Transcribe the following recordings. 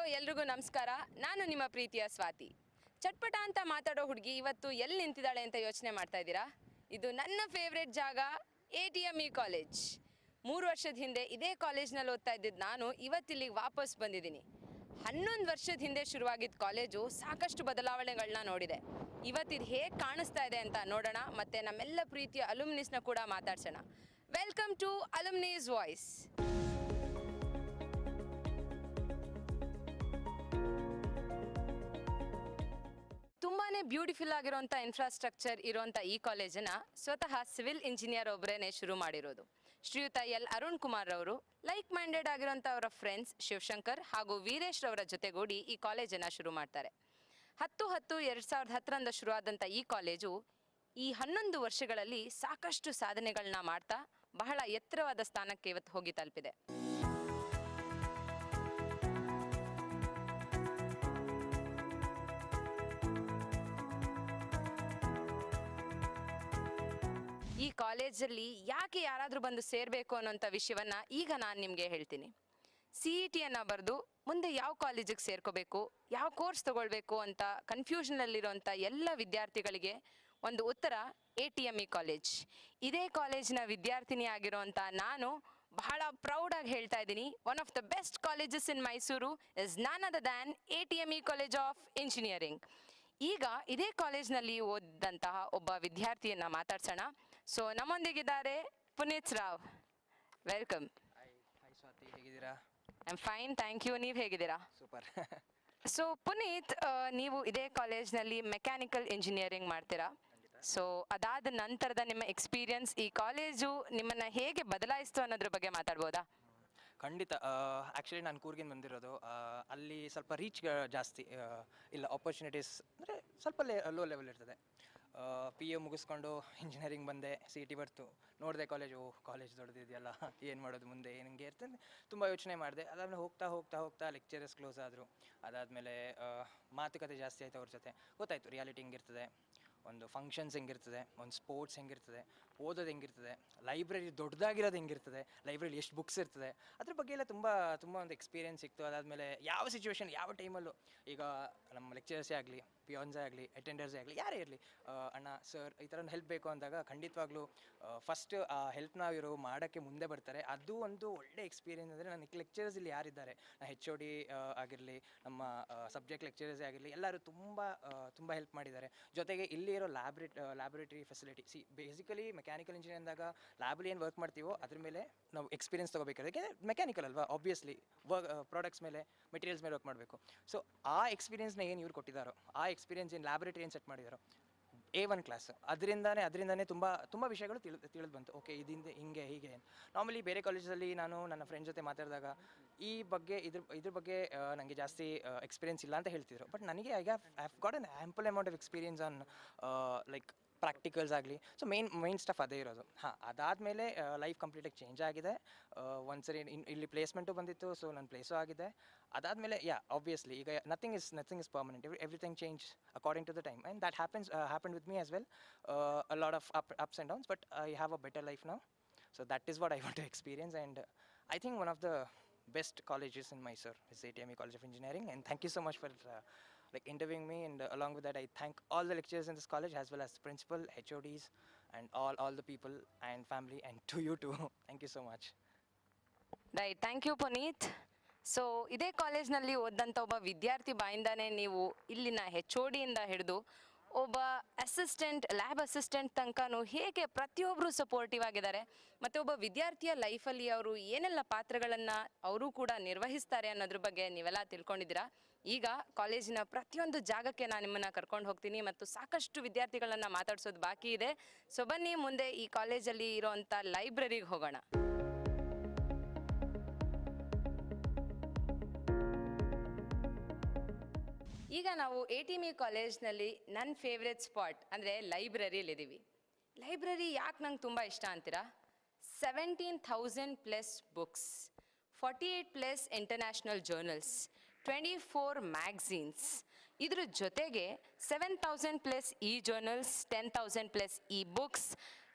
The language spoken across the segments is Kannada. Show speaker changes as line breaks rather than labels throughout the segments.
ಎಲ್ರಿಗೂ ನಮಸ್ಕಾರ ನಾನು ನಿಮ್ಮ ಪ್ರೀತಿಯ ಸ್ವಾತಿ ಚಟ್ಪಟ ಅಂತ ಮಾತಾಡೋ ಹುಡುಗಿ ಇವತ್ತು ಎಲ್ಲಿ ನಿಂತಿದ್ದಾಳೆ ಅಂತ ಯೋಚನೆ ಮಾಡ್ತಾ ಇದ್ದೀರಾ ಇದು ನನ್ನ ಫೇವ್ರೆಟ್ ಜಾಗ A T M E college ಮೂರು ವರ್ಷದ ಹಿಂದೆ ಇದೇ ಕಾಲೇಜ್ನಲ್ಲಿ ಓದ್ತಾ ಇದ್ದಿದ್ದು ನಾನು ಇವತ್ತಿಲ್ಲಿಗೆ ವಾಪಸ್ ಬಂದಿದ್ದೀನಿ ಹನ್ನೊಂದು ವರ್ಷದ ಹಿಂದೆ ಶುರುವಾಗಿದ್ದ ಕಾಲೇಜು ಸಾಕಷ್ಟು ಬದಲಾವಣೆಗಳನ್ನ ನೋಡಿದೆ ಇವತ್ತಿದು ಹೇಗೆ ಕಾಣಿಸ್ತಾ ಇದೆ ಅಂತ ನೋಡೋಣ ಮತ್ತು ನಮ್ಮೆಲ್ಲ ಪ್ರೀತಿಯ ಅಲುಮ್ನಿಸ್ನ ಕೂಡ ಮಾತಾಡ್ಸೋಣ ವೆಲ್ಕಮ್ ಟು ಅಲುಮ್ನೀಸ್ ವಾಯ್ಸ್ ತುಂಬಾನೇ ಬ್ಯೂಟಿಫುಲ್ ಆಗಿರುವಂಥ ಇನ್ಫ್ರಾಸ್ಟ್ರಕ್ಚರ್ ಇರುವಂಥ ಈ ಕಾಲೇಜನ್ನ ಸ್ವತಃ ಸಿವಿಲ್ ಇಂಜಿನಿಯರ್ ಒಬ್ಬರೇನೆ ಶುರು ಮಾಡಿರೋದು ಶ್ರೀಯುತ ಎಲ್ ಅರುಣ್ ಕುಮಾರ್ ಅವರು ಲೈಕ್ ಮೈಂಡೆಡ್ ಆಗಿರುವಂಥ ಅವರ ಫ್ರೆಂಡ್ಸ್ ಶಿವಶಂಕರ್ ಹಾಗೂ ವೀರೇಶ್ ರವರ ಜೊತೆಗೂಡಿ ಈ ಕಾಲೇಜನ್ನು ಶುರು ಮಾಡ್ತಾರೆ ಹತ್ತು ಹತ್ತು ಎರಡು ಸಾವಿರದ ಹತ್ತರಂದು ಶುರುವಾದಂಥ ಈ ಕಾಲೇಜು ಈ ಹನ್ನೊಂದು ವರ್ಷಗಳಲ್ಲಿ ಸಾಕಷ್ಟು ಸಾಧನೆಗಳನ್ನ ಮಾಡ್ತಾ ಬಹಳ ಎತ್ತರವಾದ ಸ್ಥಾನಕ್ಕೆ ಇವತ್ತು ಹೋಗಿ ತಲುಪಿದೆ ಈ ಕಾಲೇಜಲ್ಲಿ ಯಾಕೆ ಯಾರಾದರೂ ಬಂದು ಸೇರಬೇಕು ಅನ್ನೋಂಥ ವಿಷಯವನ್ನ ಈಗ ನಾನು ನಿಮಗೆ ಹೇಳ್ತೀನಿ ಸಿ ಇ ಟಿಯನ್ನು ಬರೆದು ಮುಂದೆ ಯಾವ ಕಾಲೇಜಿಗೆ ಸೇರ್ಕೋಬೇಕು ಯಾವ ಕೋರ್ಸ್ ತಗೊಳ್ಬೇಕು ಅಂತ ಕನ್ಫ್ಯೂಷನಲ್ಲಿರುವಂಥ ಎಲ್ಲ ವಿದ್ಯಾರ್ಥಿಗಳಿಗೆ ಒಂದು ಉತ್ತರ A T M E college ಇದೇ ಕಾಲೇಜಿನ ವಿದ್ಯಾರ್ಥಿನಿ ಆಗಿರುವಂಥ ನಾನು ಬಹಳ ಪ್ರೌಡಾಗಿ ಹೇಳ್ತಾ ಇದ್ದೀನಿ one of the best colleges in Mysuru is none other than A T M E college of engineering ಈಗ ಇದೇ ಕಾಲೇಜ್ನಲ್ಲಿ ಓದಿದಂತಹ ಒಬ್ಬ ವಿದ್ಯಾರ್ಥಿಯನ್ನ ಮಾತಾಡ್ಸೋಣ ಸೊ ನಮ್ಮೊಂದಿಗಿದ್ದಾರೆ Puneeth Rao welcome
hi hi Swathi ಹೇಗಿದ್ದೀರಾ
I am fine thank you ನೀವು ಹೇಗಿದ್ದೀರಾ
ಸೂಪರ್
ಸೊ ಪುನೀತ್ ಆ, ನೀವು ಇದೇ ಕಾಲೇಜ್ನಲ್ಲಿ ಮೆಕ್ಯಾನಿಕಲ್ ಇಂಜಿನಿಯರಿಂಗ್ ಮಾಡ್ತೀರಾ ಸೊ ಅದಾದ ನಂತರದ ನಿಮ್ಮ ಎಕ್ಸ್ಪೀರಿಯನ್ಸ್ ಈ ಕಾಲೇಜು ನಿಮ್ಮನ್ನ ಹೇಗೆ ಬದಲಾಯಿಸ್ತು ಅನ್ನೋದ್ರ ಬಗ್ಗೆ ಮಾತಾಡ್ಬೋದಾ
ಖಂಡಿತ ಆ್ಯಕ್ಚುಲಿ ನಾನು ಕೂರ್ಗಿಂದ ಬಂದಿರೋದು ಆ, ಅಲ್ಲಿ ಸ್ವಲ್ಪ ರೀಚ್ ಜಾಸ್ತಿ ಆ, ಇಲ್ಲ ಆಪರ್ಚುನಿಟೀಸ್ ಅಂದರೆ ಸ್ವಲ್ಪ ಲೇ ಲೋ ಲೆವೆಲ್ ಇರ್ತದೆ ಪಿ ಯು ಮುಗಿಸ್ಕೊಂಡು ಇಂಜಿನಿಯರಿಂಗ್ ಬಂದೆ ಸಿ ಟಿ ಬರ್ತು ನೋಡಿದೆ ಕಾಲೇಜು ಕಾಲೇಜ್ ದೊಡ್ಡದಿದೆಯಲ್ಲ ಏನು ಮಾಡೋದು ಮುಂದೆ ಏನಂಗೆ ಇರ್ತದೆ ತುಂಬ ಯೋಚನೆ ಮಾಡಿದೆ ಅದಾದಮೇಲೆ ಹೋಗ್ತಾ ಹೋಗ್ತಾ ಹೋಗ್ತಾ ಲೆಕ್ಚರರ್ಸ್ ಕ್ಲೋಸ್ ಆದರು ಅದಾದಮೇಲೆ ಮಾತುಕತೆ ಜಾಸ್ತಿ ಆಯಿತು ಅವ್ರ ಜೊತೆ ಗೊತ್ತಾಯಿತು ರಿಯಾಲಿಟಿ ಹೆಂಗಿರ್ತದೆ ಒಂದು ಫಂಕ್ಷನ್ಸ್ ಹೆಂಗಿರ್ತದೆ ಒಂದು ಸ್ಪೋರ್ಟ್ಸ್ ಹೆಂಗಿರ್ತದೆ ಓದೋದು ಹೆಂಗಿರ್ತದೆ ಲೈಬ್ರರಿ ದೊಡ್ಡದಾಗಿರೋದು ಹೆಂಗಿರ್ತದೆ ಲೈಬ್ರರಿ ಎಷ್ಟು ಬುಕ್ಸ್ ಇರ್ತದೆ ಅದ್ರ ಬಗ್ಗೆ ಎಲ್ಲ ತುಂಬ ತುಂಬ ಒಂದು ಎಕ್ಸ್ಪೀರಿಯನ್ಸ್ ಸಿಕ್ತು ಅದಾದಮೇಲೆ ಯಾವ ಸಿಚುವೇಶನ್ ಯಾವ ಟೈಮಲ್ಲೂ ಈಗ ನಮ್ಮ ಲೆಕ್ಚರರ್ಸೇ ಆಗಲಿ ಪಿಯೋನ್ಸೇ ಆಗಲಿ ಅಟೆಂಡರ್ಸೇ ಆಗಲಿ ಯಾರೇ ಇರಲಿ ಅಣ್ಣ ಸರ್ ಈ ಥರ ಹೆಲ್ಪ್ ಬೇಕು ಅಂದಾಗ ಖಂಡಿತವಾಗ್ಲೂ ಫಸ್ಟ್ ಆ ಹೆಲ್ಪ್ನ ಇವರು ಮಾಡೋಕ್ಕೆ ಮುಂದೆ ಬರ್ತಾರೆ ಅದು ಒಂದು ಒಳ್ಳೆ ಎಕ್ಸ್ಪೀರಿಯನ್ಸ್ ಅಂದರೆ ನನಗೆ ಲೆಕ್ಚರರ್ಸ್ ಇಲ್ಲಿ ಯಾರಿದ್ದಾರೆ ಎಚ್ ಒ ಡಿ ಆಗಿರಲಿ ನಮ್ಮ ಸಬ್ಜೆಕ್ಟ್ ಲೆಕ್ಚರರ್ಸೇ ಆಗಿರಲಿ ಎಲ್ಲರೂ ತುಂಬ ತುಂಬ ಹೆಲ್ಪ್ ಮಾಡಿದ್ದಾರೆ ಜೊತೆಗೆ ಇಲ್ಲಿ ಇರೋ ಲ್ಯಾಬ್ರೇಟ್ ಲ್ಯಾಬೊರೇಟರಿ ಫೆಸಿಲಿಟಿ ಸಿ ಬೇಸಿಕಲಿ ಮೆಕ್ಯಾನಿಕಲ್ ಇಂಜಿನಿಯರ್ ಅಂದಾಗ ಲ್ಯಾಬಲ್ಲಿ ಏನು ವರ್ಕ್ ಮಾಡ್ತೀವೋ ಅದ್ರ ಮೇಲೆ ನಾವು ಎಕ್ಸ್ಪೀರಿಯನ್ಸ್ ತೊಗೋಬೇಕಾದ್ರೆ ಯಾಕೆಂದರೆ ಮೆಕ್ಯಾನಿಕಲ್ ಅಲ್ವಾ ಆಬ್ವಿಯಸ್ಲಿ ವರ್ಕ್ ಪ್ರಾಡಕ್ಟ್ಸ್ ಮೇಲೆ ಮೆಟೀರಿಯಲ್ಸ್ ಮೇಲೆ ವರ್ಕ್ ಮಾಡಬೇಕು ಸೊ ಆ ಎಕ್ಸ್ಪೀರಿಯನ್ಸ್ನ ಏನು ಇವ್ರು ಕೊಟ್ಟಿದ್ದಾರೋ ಆ ಎಕ್ಸ್ಪೀರಿಯನ್ಸ್ ಏನು ಲ್ಯಾಬೊರೇಟರಿ ಏನು ಸೆಟ್ ಮಾಡಿದಾರೋ ಎ ಒನ್ ಕ್ಲಾಸ್ ಅದರಿಂದಾನೇ ಅದರಿಂದಾನೇ ತುಂಬ ತುಂಬ ವಿಷಯಗಳು ತಿಳಿ ತಿಳಿದು ಬಂತು ಓಕೆ ಇದರಿಂದ ಹಿಂಗೆ ಹೀಗೆ ನಾರ್ಮಲಿ ಬೇರೆ ಕಾಲೇಜಲ್ಲಿ ನಾನು ನನ್ನ ಫ್ರೆಂಡ್ ಜೊತೆ ಮಾತಾಡಿದಾಗ ಈ ಬಗ್ಗೆ ಇದ್ರ ಇದ್ರ ಬಗ್ಗೆ ನನಗೆ ಜಾಸ್ತಿ ಎಕ್ಸ್ಪೀರಿಯನ್ಸ್ ಇಲ್ಲ ಅಂತ ಹೇಳ್ತಿದ್ರು ಬಟ್ ನನಗೆ I have I have got an ample amount of experience on like practicals ಆಗಲಿ ಸೊ ಮೇನ್ ಮೈನ್ ಸ್ಟಫ್ ಅದೇ ಇರೋದು ಹಾಂ ಅದಾದಮೇಲೆ ಲೈಫ್ ಕಂಪ್ಲೀಟಾಗಿ ಚೇಂಜ್ ಆಗಿದೆ ಒಂದ್ಸರಿ ಇನ್ ಇಲ್ಲಿ ಪ್ಲೇಸ್ಮೆಂಟು ಬಂದಿತ್ತು ಸೊ ನನ್ನ ಪ್ಲೇಸು ಆಗಿದೆ ಅದಾದಮೇಲೆ ಯಾ ಆಬ್ವಿಯಸ್ಲಿ ಈಗ nothing is nothing is permanent everything change according to the time and that happens happen with me as well a lot of up ups and downs but I have a better life now so that is what I want to experience and I think one of the best colleges in Mysore is ATME College of Engineering and thank you so much for uh, like interviewing me and uh, along with that I thank all the lecturers in this college as well as the principal, HODs and all all the people and family and to you too. thank you so much.
Right thank you Puneeth so ಇದೇ ಕಾಲೇಜ್ನಲ್ಲಿ ಓದಂಥ ಒಬ್ಬ ವಿದ್ಯಾರ್ಥಿ ಬಾಯಿಂದಾನೇ ನೀವು ಇಲ್ಲಿನ ಹೆಚ್ ಒ ಡಿಯಿಂದ ಹಿಡಿದು ಒಬ್ಬ ಅಸಿಸ್ಟೆಂಟ್ ಲ್ಯಾಬ್ ಅಸಿಸ್ಟೆಂಟ್ ತನಕನೂ ಹೇಗೆ ಪ್ರತಿಯೊಬ್ಬರು ಸಪೋರ್ಟಿವ್ ಆಗಿದ್ದಾರೆ ಮತ್ತು ಒಬ್ಬ ವಿದ್ಯಾರ್ಥಿಯ ಲೈಫಲ್ಲಿ ಅವರು ಏನೆಲ್ಲ ಪಾತ್ರಗಳನ್ನು ಅವರು ಕೂಡ ನಿರ್ವಹಿಸ್ತಾರೆ ಅನ್ನೋದ್ರ ಬಗ್ಗೆ ನೀವೆಲ್ಲ ತಿಳ್ಕೊಂಡಿದ್ದೀರಾ ಈಗ ಕಾಲೇಜಿನ ಪ್ರತಿಯೊಂದು ಜಾಗಕ್ಕೆ ನಾನು ನಿಮ್ಮನ್ನು ಕರ್ಕೊಂಡು ಹೋಗ್ತೀನಿ ಮತ್ತು ಸಾಕಷ್ಟು ವಿದ್ಯಾರ್ಥಿಗಳನ್ನು ಮಾತಾಡ್ಸೋದು ಬಾಕಿ ಇದೆ ಸೊ ಬನ್ನಿ ಮುಂದೆ ಈ ಕಾಲೇಜಲ್ಲಿ ಇರೋವಂಥ ಲೈಬ್ರರಿಗೆ ಹೋಗೋಣ ಈಗ ನಾವು ಎ ಟಿ ಮಿ ಕಾಲೇಜ್ನಲ್ಲಿ ನನ್ನ ಫೇವ್ರೆಟ್ ಸ್ಪಾಟ್ ಅಂದರೆ ಲೈಬ್ರರಿಯಲ್ಲಿದ್ದೀವಿ ಲೈಬ್ರರಿ ಯಾಕೆ ನಂಗೆ ತುಂಬ ಇಷ್ಟ ಅಂತೀರಾ seventeen thousand plus books forty eight plus international journals twenty four magazines ಇದ್ರ ಜೊತೆಗೆ seven thousand plus E journals ten thousand plus E books